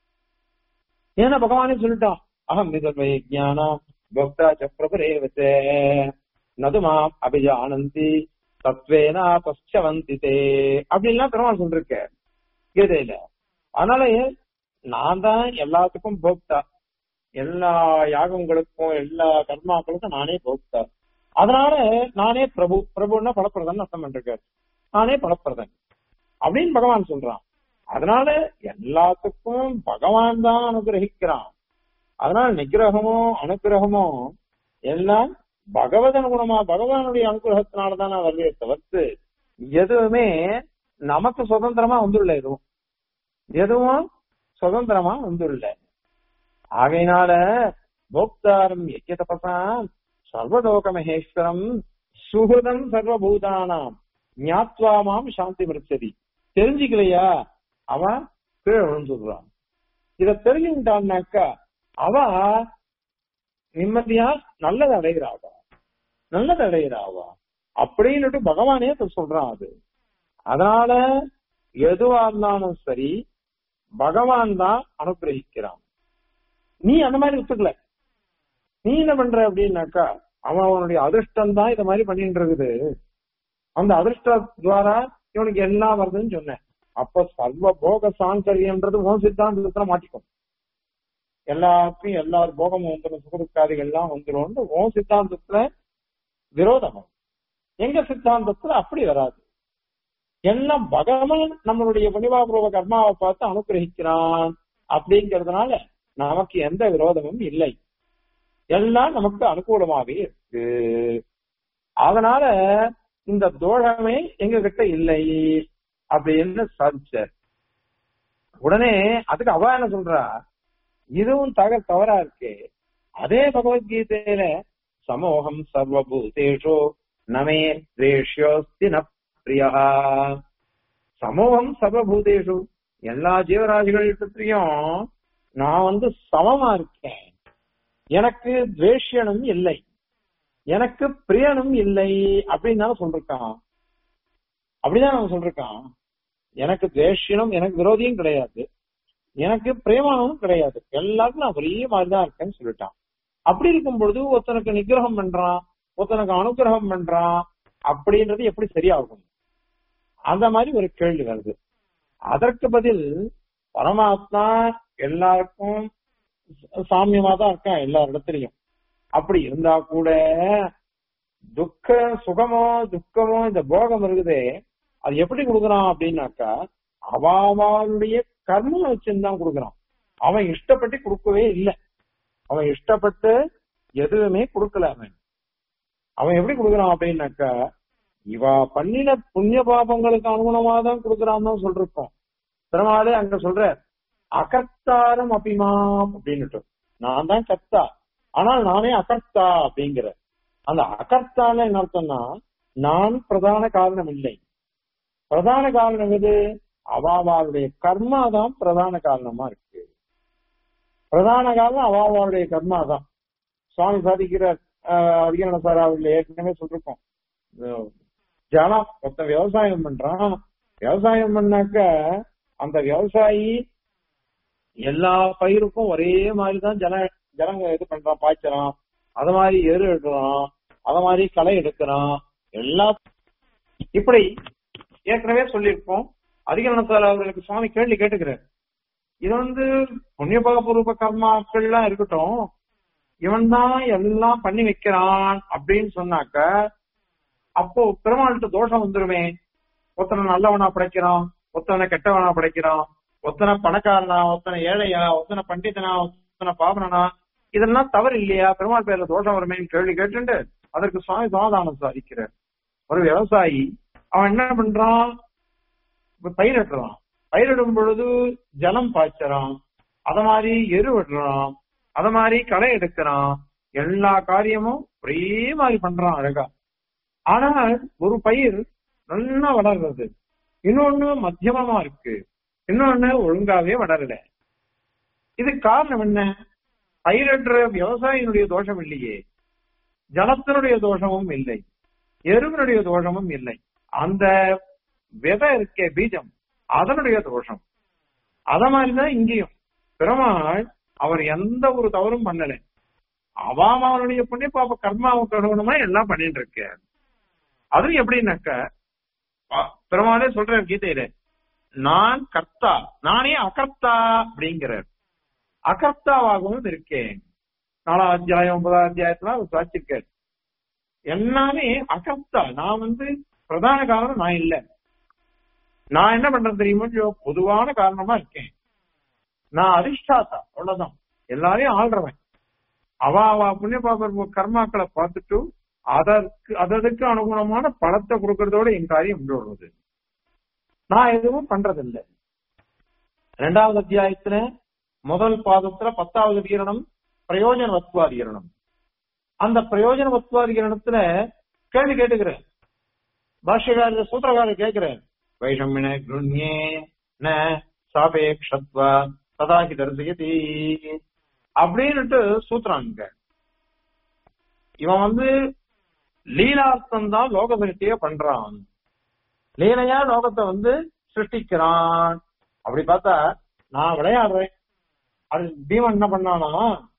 ஏன்னா பகவானே சொல்லிட்டான் அகம் விதர்வை ஞானம் பக்தா சக்கரபுரேவச்சே நதுமாம் அபிஜானந்தி தத்வேனா பச்சவந்தி தே அப்படின்லாம் பெருமாள் சொல்லிருக்க கீதையில அதனால நான் தான் எல்லாத்துக்கும் போக்தா எல்லா யாகங்களுக்கும் எல்லா கர்மாக்களுக்கும் நானே போக்தா அதனால நானே பிரபு பிரபுன்னா பலப்பிரதன் அர்த்தம் பண்ணிருக்காரு நானே பலப்பிரதன் அப்படின்னு பகவான் சொல்றான் அதனால எல்லாத்துக்கும் பகவான் தான் அனுகிரகிக்கிறான் அதனால நிகிரகமோ அனுகிரகமோ எல்லாம் பகவத் அனுகுணமா பகவானுடைய அனுகிரகத்தினாலதான் வருதே தவிர்த்து எதுவுமே நமக்கு சுதந்திரமா வந்துள்ள எதுவும் எதுவும் சுதந்திரமா வந்துள்ள ஆகையினால போக்தாரம் யக்கிய தபசாம் சர்வலோக மகேஸ்வரம் சுகுதம் சர்வபூதானாம் ஞாத்வா மாம் சாந்தி மிருச்சதி தெரிஞ்சுக்கலையா அவன் கீழே விழுந்துடுறான் இத தெரிஞ்சுக்கிட்டான்னாக்கா அவ நிம்மதியா நல்லது அடைகிறாவா நல்லது அடைகிறாவா அப்படின்னுட்டு பகவானே சொல்றான் அது அதனால எதுவா இருந்தாலும் சரி பகவான் தான் அனுகிரகிக்கிறான் நீ அந்த மாதிரி ஒத்துக்கல நீ என்ன பண்ற அப்படின்னாக்கா அவன் அவனுடைய அதிர்ஷ்டம் தான் இத மாதிரி பண்ணிட்டு இருக்குது அந்த அதிர்ஷ்ட துவாரா இவனுக்கு எல்லாம் வருதுன்னு சொன்னேன் அப்ப சர்வ போக சாங்கரியன்றது உன் சித்தாந்தத்துல மாட்டிக்கும் எல்லாருக்கும் எல்லா போகமும் வந்துடும் சுகதுக்காதிகள் எல்லாம் வந்துடும் உன் சித்தாந்தத்துல விரோதம் எங்க சித்தாந்தத்துல அப்படி வராது எல்லாம் பகவான் நம்மளுடைய பணிவாபூர்வ கர்மாவை பார்த்து அனுகிரகிக்கிறான் அப்படிங்கறதுனால நமக்கு எந்த விரோதமும் இல்லை எல்லாம் நமக்கு அனுகூலமாவே இருக்கு அதனால இந்த தோஷமே எங்க கிட்ட இல்லை அப்படின்னு சாதிச்சார் உடனே அதுக்கு அவ என்ன சொல்றா இதுவும் தக தவறா இருக்கு அதே பகவத்கீதையில சமூகம் சர்வபூதேஷு நமே துவேஷ்யோஸ்தி ந பிரியா சமூகம் சர்வபூதேஷு எல்லா ஜீவராசிகளிடத்திலையும் நான் வந்து சமமா இருக்கேன் எனக்கு துவேஷனும் இல்லை எனக்கு பிரியனும் இல்லை அப்படின்னு தானே சொல்லிருக்கான் அப்படிதான் அவன் சொல்லிருக்கான் எனக்கு துவேஷனும் எனக்கு விரோதியும் கிடையாது எனக்கு பிரேமானமும் கிடையாது எல்லாருக்கும் நான் ஒரே மாதிரிதான் இருக்கேன்னு சொல்லிட்டான் அப்படி இருக்கும் பொழுது ஒருத்தனுக்கு நிகிரகம் பண்றான் ஒருத்தனுக்கு அனுகிரகம் பண்றான் அப்படின்றது எப்படி சரியாகும் அந்த மாதிரி ஒரு கேள்வி வருது அதற்கு பதில் பரமாத்மா எல்லாருக்கும் சாமியமா தான் இருக்கான் எல்லா இடத்துலயும் அப்படி இருந்தா கூட துக்க சுகமோ துக்கமோ இந்த போகம் இருக்குதே அது எப்படி கொடுக்குறான் அப்படின்னாக்கா அவாவாளுடைய கர்மம் வச்சுதான் கொடுக்குறான் அவன் இஷ்டப்பட்டு கொடுக்கவே இல்லை அவன் இஷ்டப்பட்டு எதுவுமே கொடுக்கல அவன் அவன் எப்படி கொடுக்குறான் அப்படின்னாக்கா இவா பண்ணின புண்ணிய பாபங்களுக்கு அனுகுணமா தான் கொடுக்குறான் தான் சொல்றோம் பெருமாளே அங்க சொல்ற அகர்த்தாரம் அபிமாம் அப்படின்னுட்டு நான் தான் கர்த்தா ஆனால் நானே அகர்த்தா அப்படிங்கிற அந்த அகர்த்தால என்ன அர்த்தம்னா நான் பிரதான காரணம் இல்லை பிரதான காரணம் எது அவாவாளுடைய கர்மா தான் பிரதான காரணமா இருக்கு பிரதான காரணம் அவாவாளுடைய கர்மா தான் சுவாமி சாதிக்கிற அதிகரண சாராவில் ஏற்கனவே சொல்லிருக்கோம் ஜனம் மொத்த விவசாயம் பண்றான் விவசாயம் பண்ணாக்க அந்த விவசாயி எல்லா பயிருக்கும் ஒரே மாதிரிதான் ஜன ஜனங்க இது பண்றான் பாய்ச்சறான் அத மாதிரி எரு எடுக்கிறான் அத மாதிரி களை எடுக்கிறான் எல்லா இப்படி ஏற்கனவே சொல்லியிருப்போம் அதிகரணத்தால் அவர்களுக்கு சுவாமி கேள்வி கேட்டுக்கிறார் இது வந்து புண்ணியபாபூர்வ கர்மாக்கள்லாம் இருக்கட்டும் இவன் தான் எல்லாம் பண்ணி வைக்கிறான் அப்படின்னு சொன்னாக்க அப்போ பெருமாள்கிட்ட தோஷம் வந்துருமே ஒருத்தனை நல்லவனா படைக்கிறான் ஒருத்தனை கெட்டவனா படைக்கிறான் ஒத்தனை பணக்காரனா ஒத்தனை ஏழையா ஒத்தனை பண்டிதனா ஒத்தனை பாவனனா இதெல்லாம் தவறு இல்லையா பெருமாள் பேர்ல தோஷம் வருமேன்னு கேள்வி கேட்டுண்டு அதற்கு சுவாமி சமாதானம் சாதிக்கிறார் ஒரு விவசாயி அவன் என்ன பண்றான் பயிரிடுறான் பயிரிடும் பொழுது ஜலம் பாய்ச்சறான் அத மாதிரி எரு விடுறான் அத மாதிரி களை எடுக்கிறான் எல்லா காரியமும் ஒரே மாதிரி பண்றான் அழகா ஆனால் ஒரு பயிர் நல்லா வளர்றது இன்னொன்னு மத்தியமமா இருக்கு இன்னொன்னு ஒழுங்காவே வளரல இது காரணம் என்ன பயிரற்ற விவசாயினுடைய தோஷம் இல்லையே ஜலத்தினுடைய தோஷமும் இல்லை எருவினுடைய தோஷமும் இல்லை அந்த விதை இருக்கே பீஜம் அதனுடைய தோஷம் அத மாதிரிதான் இங்கேயும் பெருமாள் அவர் எந்த ஒரு தவறும் பண்ணல அவாம அவனுடைய புண்ணிய பாப்ப கர்மாவுக்கு அனுகுணமா எல்லாம் பண்ணிட்டு இருக்க அது எப்படின்னாக்க ப- பெருமாளே சொல்றார் கீதையில நான் கர்த்தா நானே அகர்த்தா அப்படிங்கிறார் அகர்த்தாவாகவும் இருக்கேன் நாலாம் அத்தியாயம் ஒன்பதாம் அத்தியாயத்துல அவர் சாட்சிருக்கார் எல்லாமே அகர்த்தா நான் வந்து பிரதான காரணம் நான் இல்ல நான் என்ன பண்றேன் தெரியுமா இல்லையோ? பொதுவான காரணமா இருக்கேன் நான் அதிஷ்டாத்தா அவ்வளவுதான் எல்லாரையும் ஆள்றவன் அவ அவ புண்ணிய பாபர் கர்மாக்களை பார்த்துட்டு அதற்கு அதற்கு அனுகுணமான பணத்தை கொடுக்கறதோட என் காரியம் முடிவு வருவது நான் எதுவும் பண்றதில்லை இரண்டாவது அத்தியாயத்துல முதல் பாதத்துல பத்தாவது வீரணம் பிரயோஜன வத்வாதீரணம் அந்த பிரயோஜன வத்வாதீரணத்துல கேள்வி கேட்டுக்கிறேன் பாஷ்யக்காரர் சூத்திரக்காரர் கேட்கிறேன் வைஷமின குருண்யே ந சாபேக்ஷத்வா ததாகி தரிசயதி அப்படின்னுட்டு சூத்திராங்க இவன் வந்து லீலார்த்தம் தான் லோக சிருஷ்டிய பண்றான் லீலையா லோகத்தை வந்து சிருஷ்டிக்கிறான் அப்படி பார்த்தா நான் விளையாடுறேன் அது பீமன் என்ன பண்ணானா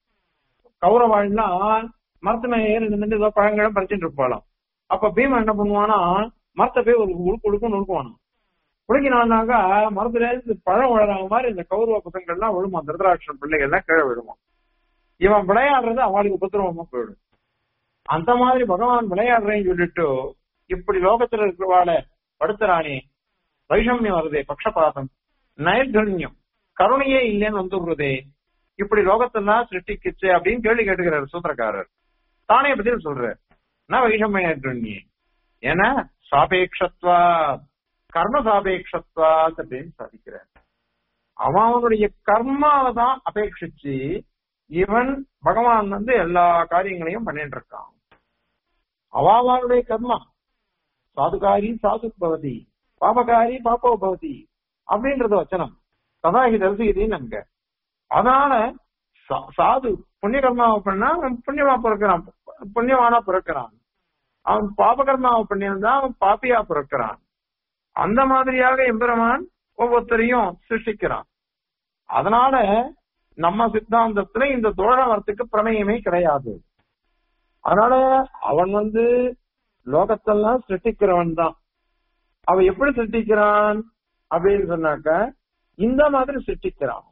கௌரவாள்லாம் மரத்து மேல ஏறி நின்று ஏதோ பழங்களும் பறிச்சுட்டு இருப்பாளாம் அப்ப பீமன் என்ன பண்ணுவானா மரத்தை போய் ஒரு உழுக்கு உழுக்கு நுழுக்குவானா உழுக்கினான்னாக்கா மரத்துல இருந்து பழம் விழறாங்க மாதிரி இந்த கௌரவ பசங்கள்லாம் விழுமா திருதராட்சன் பிள்ளைகள் எல்லாம் கீழே விழுமா இவன் விளையாடுறது அவளுக்கு உபத்திரவமா போயிடும் அந்த மாதிரி பகவான் விளையாடுறேன்னு சொல்லிட்டு இப்படி லோகத்துல இருக்கிறவாளை படுத்துறானே வைஷமியம் வருதே பக்ஷபாதம் நைர்கண்யம் கருணையே இல்லைன்னு வந்துடுறதே இப்படி லோகத்தெல்லாம் சிருஷ்டிக்குச்சு அப்படின்னு கேள்வி கேட்டுக்கிறார் சூத்திரக்காரர் தானே பதில் சொல்றார் நான் வைஷமிய நைர்கண்யே ஏன்னா சாபேக்ஷத்வா கர்ம சாபேக்ஷத்வா அப்படின்னு சாதிக்கிறார் அவன் அவனுடைய கர்மாவை தான் அபேட்சிச்சு இவன் பகவான் வந்து எல்லா காரியங்களையும் பண்ணிட்டு இருக்கான் அவாவாளுடைய கர்மா சாதுகாரி சாது பவதி பாபகாரி பாப்போ பவதி அப்படின்றது வச்சனம் சதாகி தரிசிகதின்னு அங்க அதனால சா- சாது புண்ணிய கர்மாவை பண்ணா அவன் புண்ணியமா பிறக்கிறான் புண்ணியவானா பிறக்கிறான் அவன் பாபகர்மாவை பண்ணியிருந்தா அவன் பாப்பியா பிறக்கிறான் அந்த மாதிரியாக எம்பெருமான் ஒவ்வொருத்தரையும் சிருஷ்டிக்கிறான் அதனால நம்ம சித்தாந்தத்துல இந்த தோழம் வரத்துக்கு பிரமேயமே கிடையாது அதனால அவன் வந்து லோகத்தெல்லாம் சிருஷ்டிக்கிறவன் தான் அவன் எப்படி சிருஷ்டிக்கிறான் அப்படின்னு சொன்னாக்க இந்த மாதிரி சிருஷ்டிக்கிறான்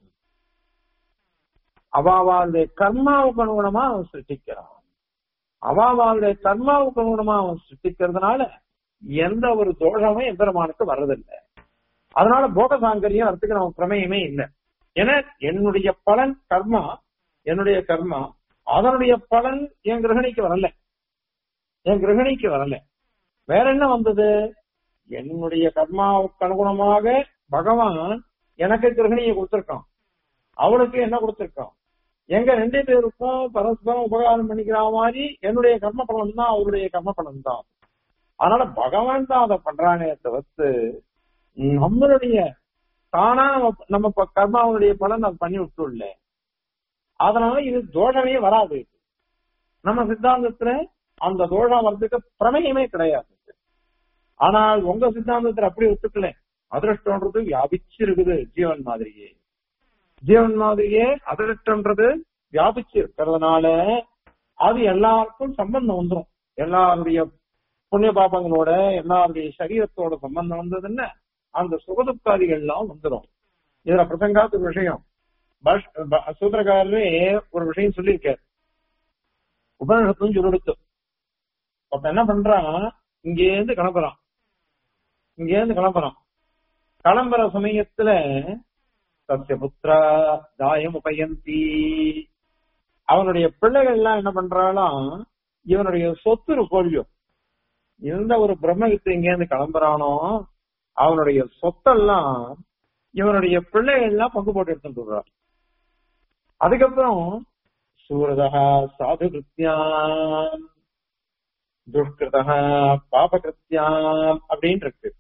அவாவாளுடைய கர்மாவுக்கு அனுகுணமா அவன் சிருஷ்டிக்கிறான் அவாவாளுடைய கர்மாவுக்கு அனுகுணமா அவன் சிருஷ்டிக்கிறதுனால எந்த ஒரு தோஷமும் எம்பெருமானுக்கு வர்றதில்லை அதனால போக சாங்கரியம் வரத்துக்கு நம்ம பிரமேயமே இல்லை ஏன்னா என்னுடைய பலன் கர்மா என்னுடைய கர்மா அதனுடைய பலன் என் கிரகணிக்கு வரல என் கிரகணிக்கு வரல வேற என்ன வந்தது என்னுடைய கர்மாவுக்கு அனுகுணமாக பகவான் எனக்கு கிரகணியை கொடுத்திருக்கான் அவளுக்கு என்ன கொடுத்திருக்கான் எங்க ரெண்டு பேருக்கும் பரஸ்பரம் உபகாரம் பண்ணிக்கிற மாதிரி என்னுடைய கர்ம பலன் தான் அவருடைய கர்ம பலன் தான் அதனால பகவான் தான் அதை பண்றானே தவிர்த்து நம்மளுடைய தானா நம்ம நம்ம ப- கர்மாவுடைய பலன் அது பண்ணி விட்டுள்ள அதனால இது தோஷமே வராது நம்ம சித்தாந்தத்துல அந்த தோஷம் வர்றதுக்கு பிரமேயமே கிடையாது ஆனால் உங்க சித்தாந்தத்துல அப்படி ஒத்துக்கல அதிருஷ்டம்ன்றது வியாபிச்சு இருக்குது ஜீவன் மாதிரியே ஜீவன் மாதிரியே அதிருஷ்டம்ன்றது வியாபிச்சு இருக்கிறதுனால அது எல்லாருக்கும் சம்பந்தம் வந்துரும் எல்லாருடைய புண்ணிய பாபங்களோட எல்லாருடைய சரீரத்தோட சம்பந்தம் வந்ததுன்னா அந்த சுகதுக்காதிகள் எல்லாம் வந்துடும் இதுல பிரசங்காத்து ஒரு விஷயம் பஷ்- ப- சூத்திரக்காரரே ஒரு விஷயம் சொல்லியிருக்காரு உபநிஷத்தும் சொல்லிடுத்து அப்ப என்ன பண்றான் இங்க இருந்து கிளம்புறான் இங்க இருந்து கிளம்புறான் கிளம்புற சமயத்துல சத்திய புத்திரா தாயம் உபயந்தி அவனுடைய பிள்ளைகள் எல்லாம் என்ன பண்றாளாம் இவனுடைய சொத்து இருக்கோல்லையோ எந்த ஒரு பிரம்மகித்து இங்க இருந்து கிளம்புறானோ அவனுடைய சொத்தெல்லாம் இவனுடைய பிள்ளைகள் எல்லாம் பங்கு போட்டு எடுத்துட்டு வர்றான் அதுக்கப்புறம் சூரதா சாது கிருத்தியாம் துஷ்கிருதா பாப கிருத்தியாம் அப்படின்னு இருக்கு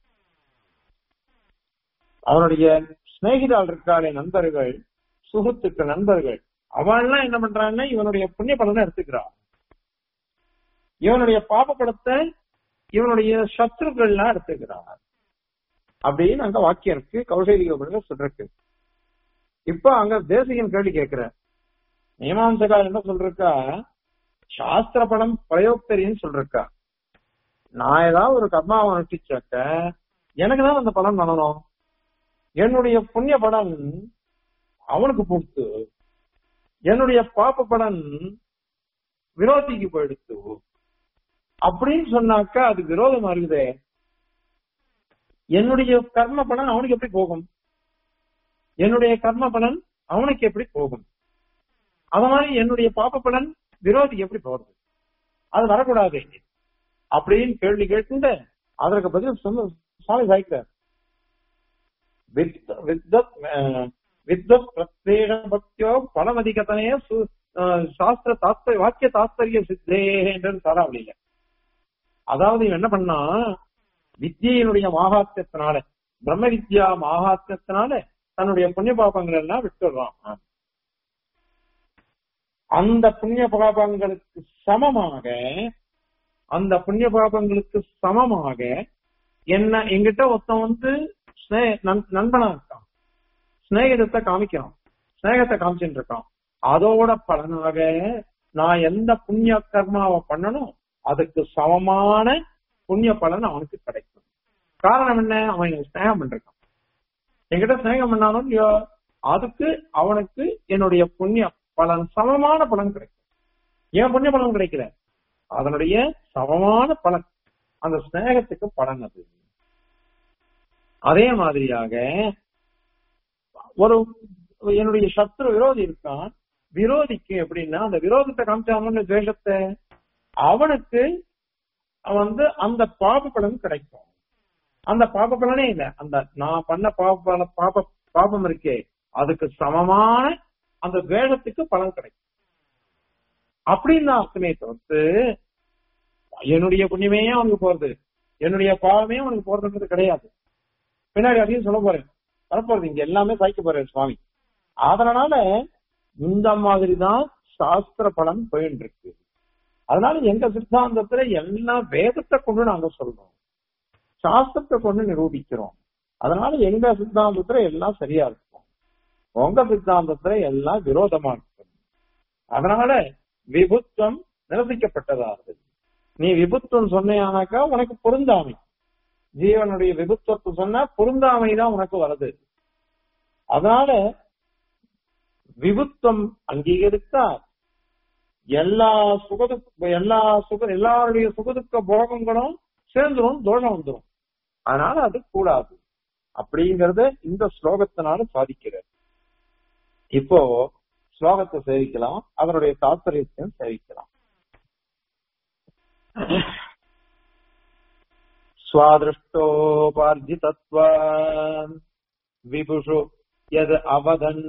அவனுடைய சிநேகிதால் இருக்காளே நண்பர்கள் சுகத்துக்கு நண்பர்கள் அவள்லாம் என்ன பண்றான்னா இவனுடைய புண்ணிய பலனை எடுத்துக்கிறான் இவனுடைய பாப படத்தை இவனுடைய சத்ருக்கள்லாம் எடுத்துக்கிறான் அப்படின்னு அங்க வாக்கியம் இருக்கு கௌசலிக சொல்றக்கு இப்ப அங்க தேசிகன் கேள்வி கேட்கிற மீமாம்சகா என்ன சொல்றக்கா சாஸ்திர படம் பிரயோக்தரின்னு சொல்றக்கா நான் ஏதாவது ஒரு கர்மாவை அனுஷ்டிச்சாக்க எனக்கு தான் அந்த பலன் பண்ணணும் என்னுடைய புண்ணிய பலன் அவனுக்கு பொறுத்து என்னுடைய பாப்ப பலன் விரோதிக்கு போயிடுத்து அப்படின்னு சொன்னாக்கா அது விரோதமா இருக்குதே என்னுடைய கர்ம பலன் அவனுக்கு எப்படி போகும் என்னுடைய கர்ம பலன் அவனுக்கு எப்படி போகும் அத மாதிரி என்னுடைய பாப்ப பலன் விரோதிக்கு எப்படி போறது அது வரக்கூடாது அப்படின்னு கேள்வி கேட்டு அதற்கு பதில் சொன்ன சுவாமி சாய்க்கிறார் வித்வத் பிரத்யேக பக்தியோ பலமதிகத்தனைய சாஸ்திர தாத்பரிய வாக்கிய தாத்பரிய சித்தே என்று சாராவளியில அதாவது இவன் என்ன பண்ணா வித்தியினுடைய மாகாத்தியத்தினால பிரம்ம வித்யா மாகாத்தியத்தினால தன்னுடைய புண்ணிய பாபங்கள் எல்லாம் விட்டுடுறான் அந்த புண்ணிய பாபங்களுக்கு சமமாக அந்த புண்ணிய பாபங்களுக்கு சமமாக என்ன எங்கிட்ட ஒருத்தன் வந்து நண்பனா இருக்கான் ஸ்நேகத்தை காமிக்கிறான் ஸ்நேகத்தை காமிச்சுட்டு இருக்கான் அதோட பலனாக நான் எந்த புண்ணிய கர்மாவை பண்ணணும் அதுக்கு சமமான புண்ணிய பலன் அவனுக்கு கிடைக்கும் காரணம் என்ன அவன் எனக்கு ஸ்நேகம் பண்ணிருக்கான் என்கிட்ட ஸ்நேகம் பண்ணாலும் இல்லையோ அதுக்கு அவனுக்கு என்னுடைய புண்ணிய பலன் சமமான பலன் கிடைக்கும் ஏன் புண்ணிய பலன் கிடைக்கல அதனுடைய சமமான பலன் அந்த ஸ்நேகத்துக்கு பலன் அது அதே மாதிரியாக ஒரு என்னுடைய சத்ரு விரோதி இருக்கான் விரோதிக்கு எப்படின்னா அந்த விரோதத்தை காமிச்சாமன்னு துவேஷத்தை அவனுக்கு வந்து அந்த பாப பலன் கிடைக்கும் அந்த பாப பலனே இல்ல அந்த நான் பண்ண பாப பாப பாபம் இருக்கே அதுக்கு சமமான அந்த துவேஷத்துக்கு பலன் கிடைக்கும் அப்படின்னு அர்த்தமே தவிர்த்து என்னுடைய புண்ணியமே அவனுக்கு போறது என்னுடைய பாவமே அவனுக்கு போறதுன்றது கிடையாது பின்னாடி அதையும் சொல்ல போறேன் வரப்போறது இங்க எல்லாமே சாய்க்க போறேன் சுவாமி அதனால இந்த மாதிரி தான் சாஸ்திர பலன் போயிட்டு இருக்கு அதனால எங்க சித்தாந்தத்துல எல்லாம் வேதத்தை கொண்டு நாங்க சொல்றோம் சாஸ்திரத்தை கொண்டு நிரூபிக்கிறோம் அதனால எங்க சித்தாந்தத்துல எல்லாம் சரியா இருக்கும் உங்க சித்தாந்தத்துல எல்லாம் விரோதமா இருக்கும் அதனால விபுத்துவம் நிரசிக்கப்பட்டதாகுது நீ விபுத்துவம் சொன்னையானாக்கா உனக்கு பொருந்தாமை ஜீவனுடைய விபுத்துவத்தை சொன்னா பொருந்தாமை தான் உனக்கு வருது அதனால விபுத்தம் அங்கீகரித்தா எல்லா சுகதுக்க எல்லா சுக எல்லாருடைய சுகதுக்க போகங்களும் சேர்ந்துரும் தோஷம் வந்துடும் அதனால அது கூடாது அப்படிங்கறத இந்த ஸ்லோகத்தினால சாதிக்கிறார் இப்போ ஸ்லோகத்தை சேவிக்கலாம் அதனுடைய தாத்பரியத்தையும் சேவிக்கலாம் स्वादृष्टोपार्जितत्वा विभुषु यद् अवदन्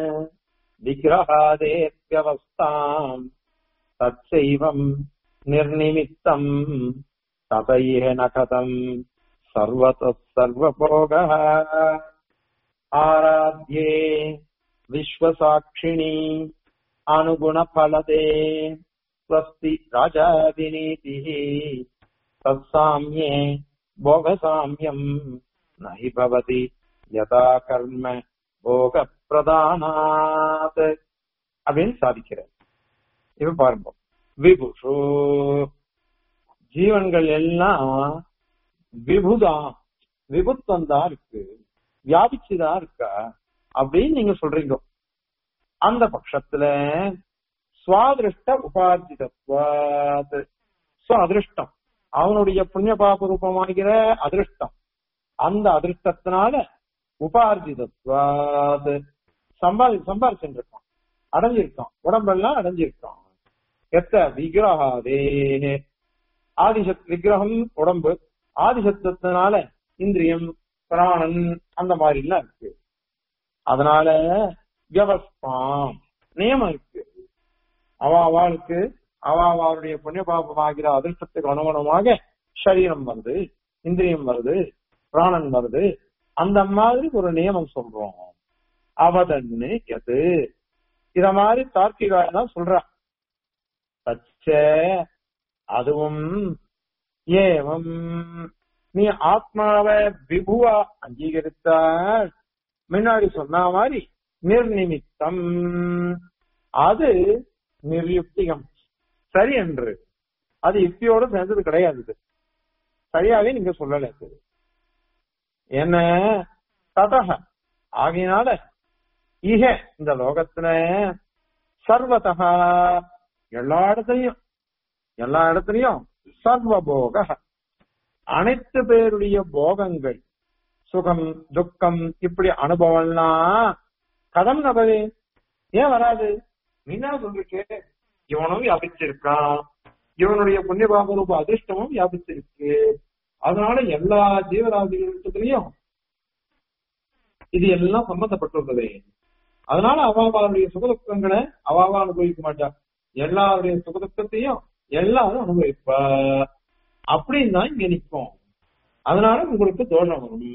विग्रहादेत्यवस्थाम् तत्सैवम् निर्निमित्तम् तत इह न कथम् सर्वतः सर्वभोगः आराध्ये विश्वसाक्षिणी अनुगुणफलदे स्वस्ति राजादिनीतिः तत्साम्ये भोगसाम्यम् न हि भवति यथा கர்ம போக பிரதானாத் அப்படின்னு சாதிக்கிறார் இப்ப பாருங்க விபுஷு ஜீவன்கள் எல்லாம் விபுதான் விபுத்தம் தான் இருக்கு வியாபிச்சுதான் இருக்கா அப்படின்னு நீங்க சொல்றீங்க அந்த பட்சத்துல சுவாதிருஷ்ட உபார்ஜிதத்வாத் அதிருஷ்டம் அவனுடைய புண்ணிய பாப ரூபமாகிற அதிருஷ்டம் அந்த அதிருஷ்டத்தினால உபார்ஜிதத்வாத் சம்பாதி சம்பாதிச்சுருக்கான் அடைஞ்சிருக்கான் உடம்பெல்லாம் அடைஞ்சிருக்கான் எத்த விக்கிரகாதே ஆதிசத் விக்கிரகம் உடம்பு ஆதிசத்தத்தினால இந்திரியம் பிராணன் அந்த மாதிரி எல்லாம் இருக்கு அதனால வியவஸ்தாம் நியமம் இருக்கு அவ அவளுக்கு அவ அவளுடைய புண்ணிய பாபமாகிற அதிர்ஷ்டத்துக்கு அனுகுணமாக சரீரம் வருது இந்திரியம் வருது பிராணன் வருது அந்த மாதிரி ஒரு நியமம் சொல்றோம் அவதன்னு எது இத மாதிரி தார்க்கிகால் தான் சொல்றா தச்ச அதுவும் ஏவம் நீ ஆத்மாவை விபுவா அங்கீகரித்தால் முன்னாடி சொன்ன மாதிரி நிர்நிமித்தம் அது நிர்யுக்திகம் சரி என்று அது யுக்தியோட சேர்ந்தது கிடையாது இது. சரியாவே நீங்க சொல்லல இது. என்ன ததக ஆகையினால இக இந்த லோகத்துல சர்வதா எல்லா இடத்துலயும் எல்லா இடத்துலயும் சர்வபோக அனைத்து பேருடைய போகங்கள் சுகம் துக்கம் இப்படி அனுபவம்லாம் கதம் நபவே ஏன் வராது நீனா சொல்லிருக்கே இவனும் வியாபிச்சிருக்கான் இவனுடைய புண்ணியபாப ரூப அதிர்ஷ்டமும் வியாபிச்சிருக்கு அதனால எல்லா ஜீவராசிகளுக்கும் இது எல்லாம் சம்பந்தப்பட்டுள்ளது அதனால அவாவாருடைய சுகதுக்கங்களை அவாவா அனுபவிக்க மாட்டா எல்லாருடைய சுகதுக்கத்தையும் எல்லாரும் அனுபவிப்பா அப்படின்னு தான் இங்க நிற்போம் அதனால உங்களுக்கு தோஷம் வரும்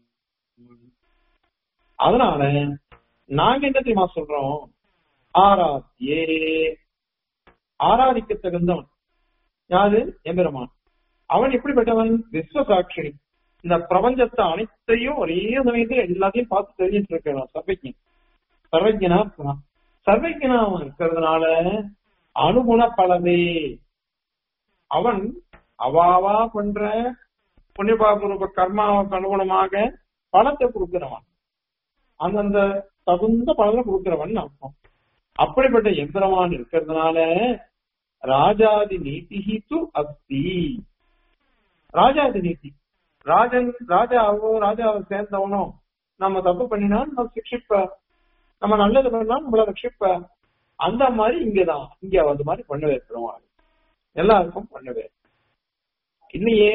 அதனால நாங்க என்ன தெரியுமா சொல்றோம் ஆராத்தியே ஆராதிக்க தகுந்தவன் யாரு எம்பெருமான் அவன் எப்படிப்பட்டவன் விஸ்வசாட்சி இந்த பிரபஞ்சத்தை அனைத்தையும் ஒரே சமயத்துல எல்லாத்தையும் பார்த்து தெரிஞ்சிட்டு இருக்கிறான் சர்வஜன் சர்வஜனா இருக்கான் சர்வஜனா அவன் இருக்கிறதுனால அனுகுண பலவே அவன் அவாவா பண்ற புண்ணியபாபுரூப கர்மாவுக்கு அனுகுணமாக பலத்தை கொடுக்கிறவன் அந்தந்த தகுந்த பலனை கொடுக்கிறவன் அர்த்தம் அப்படிப்பட்ட எந்திரமான் இருக்கிறதுனால ராஜாதி நீதி து அஸ்தி ராஜாதி நீதி ராஜன் ராஜாவோ ராஜாவை சேர்ந்தவனோ நம்ம தப்பு பண்ணினா நம்ம சிக்ஷிப்ப நம்ம நல்லது பண்ணா நம்மள ரட்சிப்ப அந்த மாதிரி இங்கதான் இங்க அது மாதிரி பண்ணவே பெருமாள் எல்லாருக்கும் பண்ணவே இல்லையே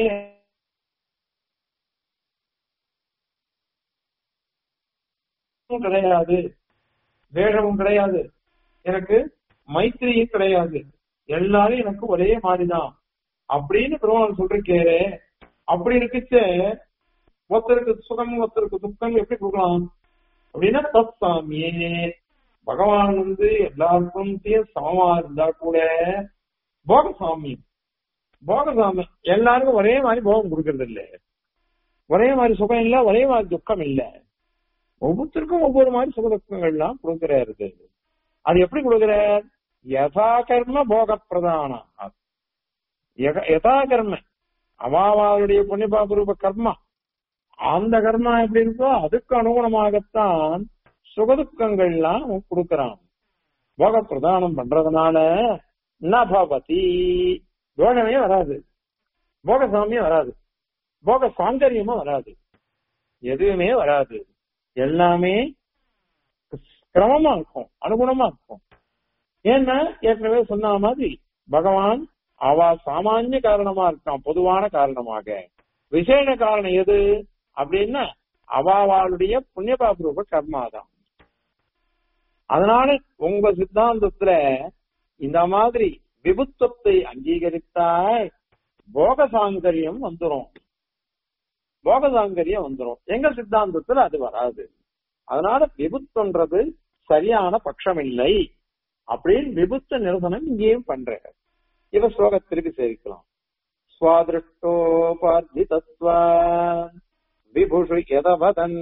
கிடையாது வேஷமும் கிடையாது எனக்கு மைத்திரியும் கிடையாது எல்லாரும் எனக்கு ஒரே மாதிரிதான் அப்படின்னு பெருமாள் சொல்றேன் அப்படி இருக்குச்சு ஒருத்தருக்கு சுகம் ஒருத்தருக்கு துக்கம் எப்படி கொடுக்கலாம் அப்படின்னா தத்சாமியே பகவான் வந்து எல்லாருக்கும் சமமா இருந்தா கூட போகசாமியம் போகசாமியம் எல்லாருக்கும் ஒரே மாதிரி போகம் கொடுக்கறது இல்ல ஒரே மாதிரி சுகம் இல்ல ஒரே மாதிரி துக்கம் இல்ல ஒவ்வொருத்தருக்கும் ஒவ்வொரு மாதிரி சுக துக்கங்கள்லாம் கொடுக்கிறாரு அது எப்படி கொடுக்கிறார் யதா கர்ம போக பிரதானம் யதா கர்ம அவாவாளுடைய புண்ணியபாபரூப கர்மா அந்த கர்மா எப்படி இருக்கோ அதுக்கு அனுகுணமாகத்தான் சுகதுக்கங்கள்லாம் கொடுக்கறான் போக பிரதானம் பண்றதுனால நபவதி தோஷமே வராது போக சாமியம் வராது போக சாங்கரியமும் வராது எதுவுமே வராது எல்லாமே கிரமமா இருக்கும் அனுகுணமா இருக்கும் ஏன்னா ஏற்கனவே சொன்ன மாதிரி பகவான் அவ சாமானிய காரணமா இருக்கான் பொதுவான காரணமாக விசேஷ காரணம் எது அப்படின்னா அவாவாளுடைய புண்ணியபாபரூப கர்மா தான் அதனால உங்க சித்தாந்தத்துல இந்த மாதிரி விபுத்துவத்தை அங்கீகரித்தால் போக சாங்கரியம் வந்துரும் போக சாங்கரியம் வந்துரும் எங்க சித்தாந்தத்துல அது வராது அதனால விபுத்துன்றது சரியான பட்சம் இல்லை அப்படின்னு விபுத்த நிரசனம் இங்கேயும் பண்ற இவ ஸ்லோகத்திற்கு சேவிக்கலாம் स्वादृष्टोपार्जितत्वा विभुषु यदवदन्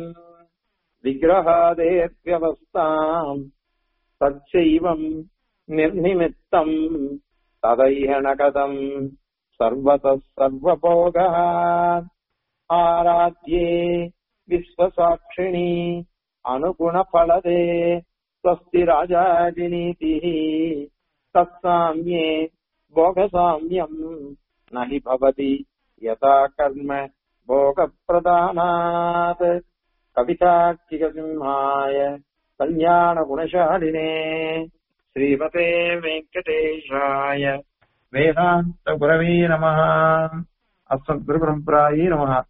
विग्रहादेव्यवस्थाम् तच्चैवम् निर्निमित्तम् तदैह न कथम् सर्वतः सर्वभोगः आराध्ये विश्वसाक्षिणी अनुगुणफलदे स्वस्ति राजादिनीतिः तत्साम्ये भोगसाम्यम् न हि भवति यथा कर्म भोगप्रदानात् कवितार्किकसिंहाय कल्याणगुणशालिने श्रीमते वेङ्कटेशाय वेदान्तगुरवे नमः अस्मद्गुरुपरम्परायै नमः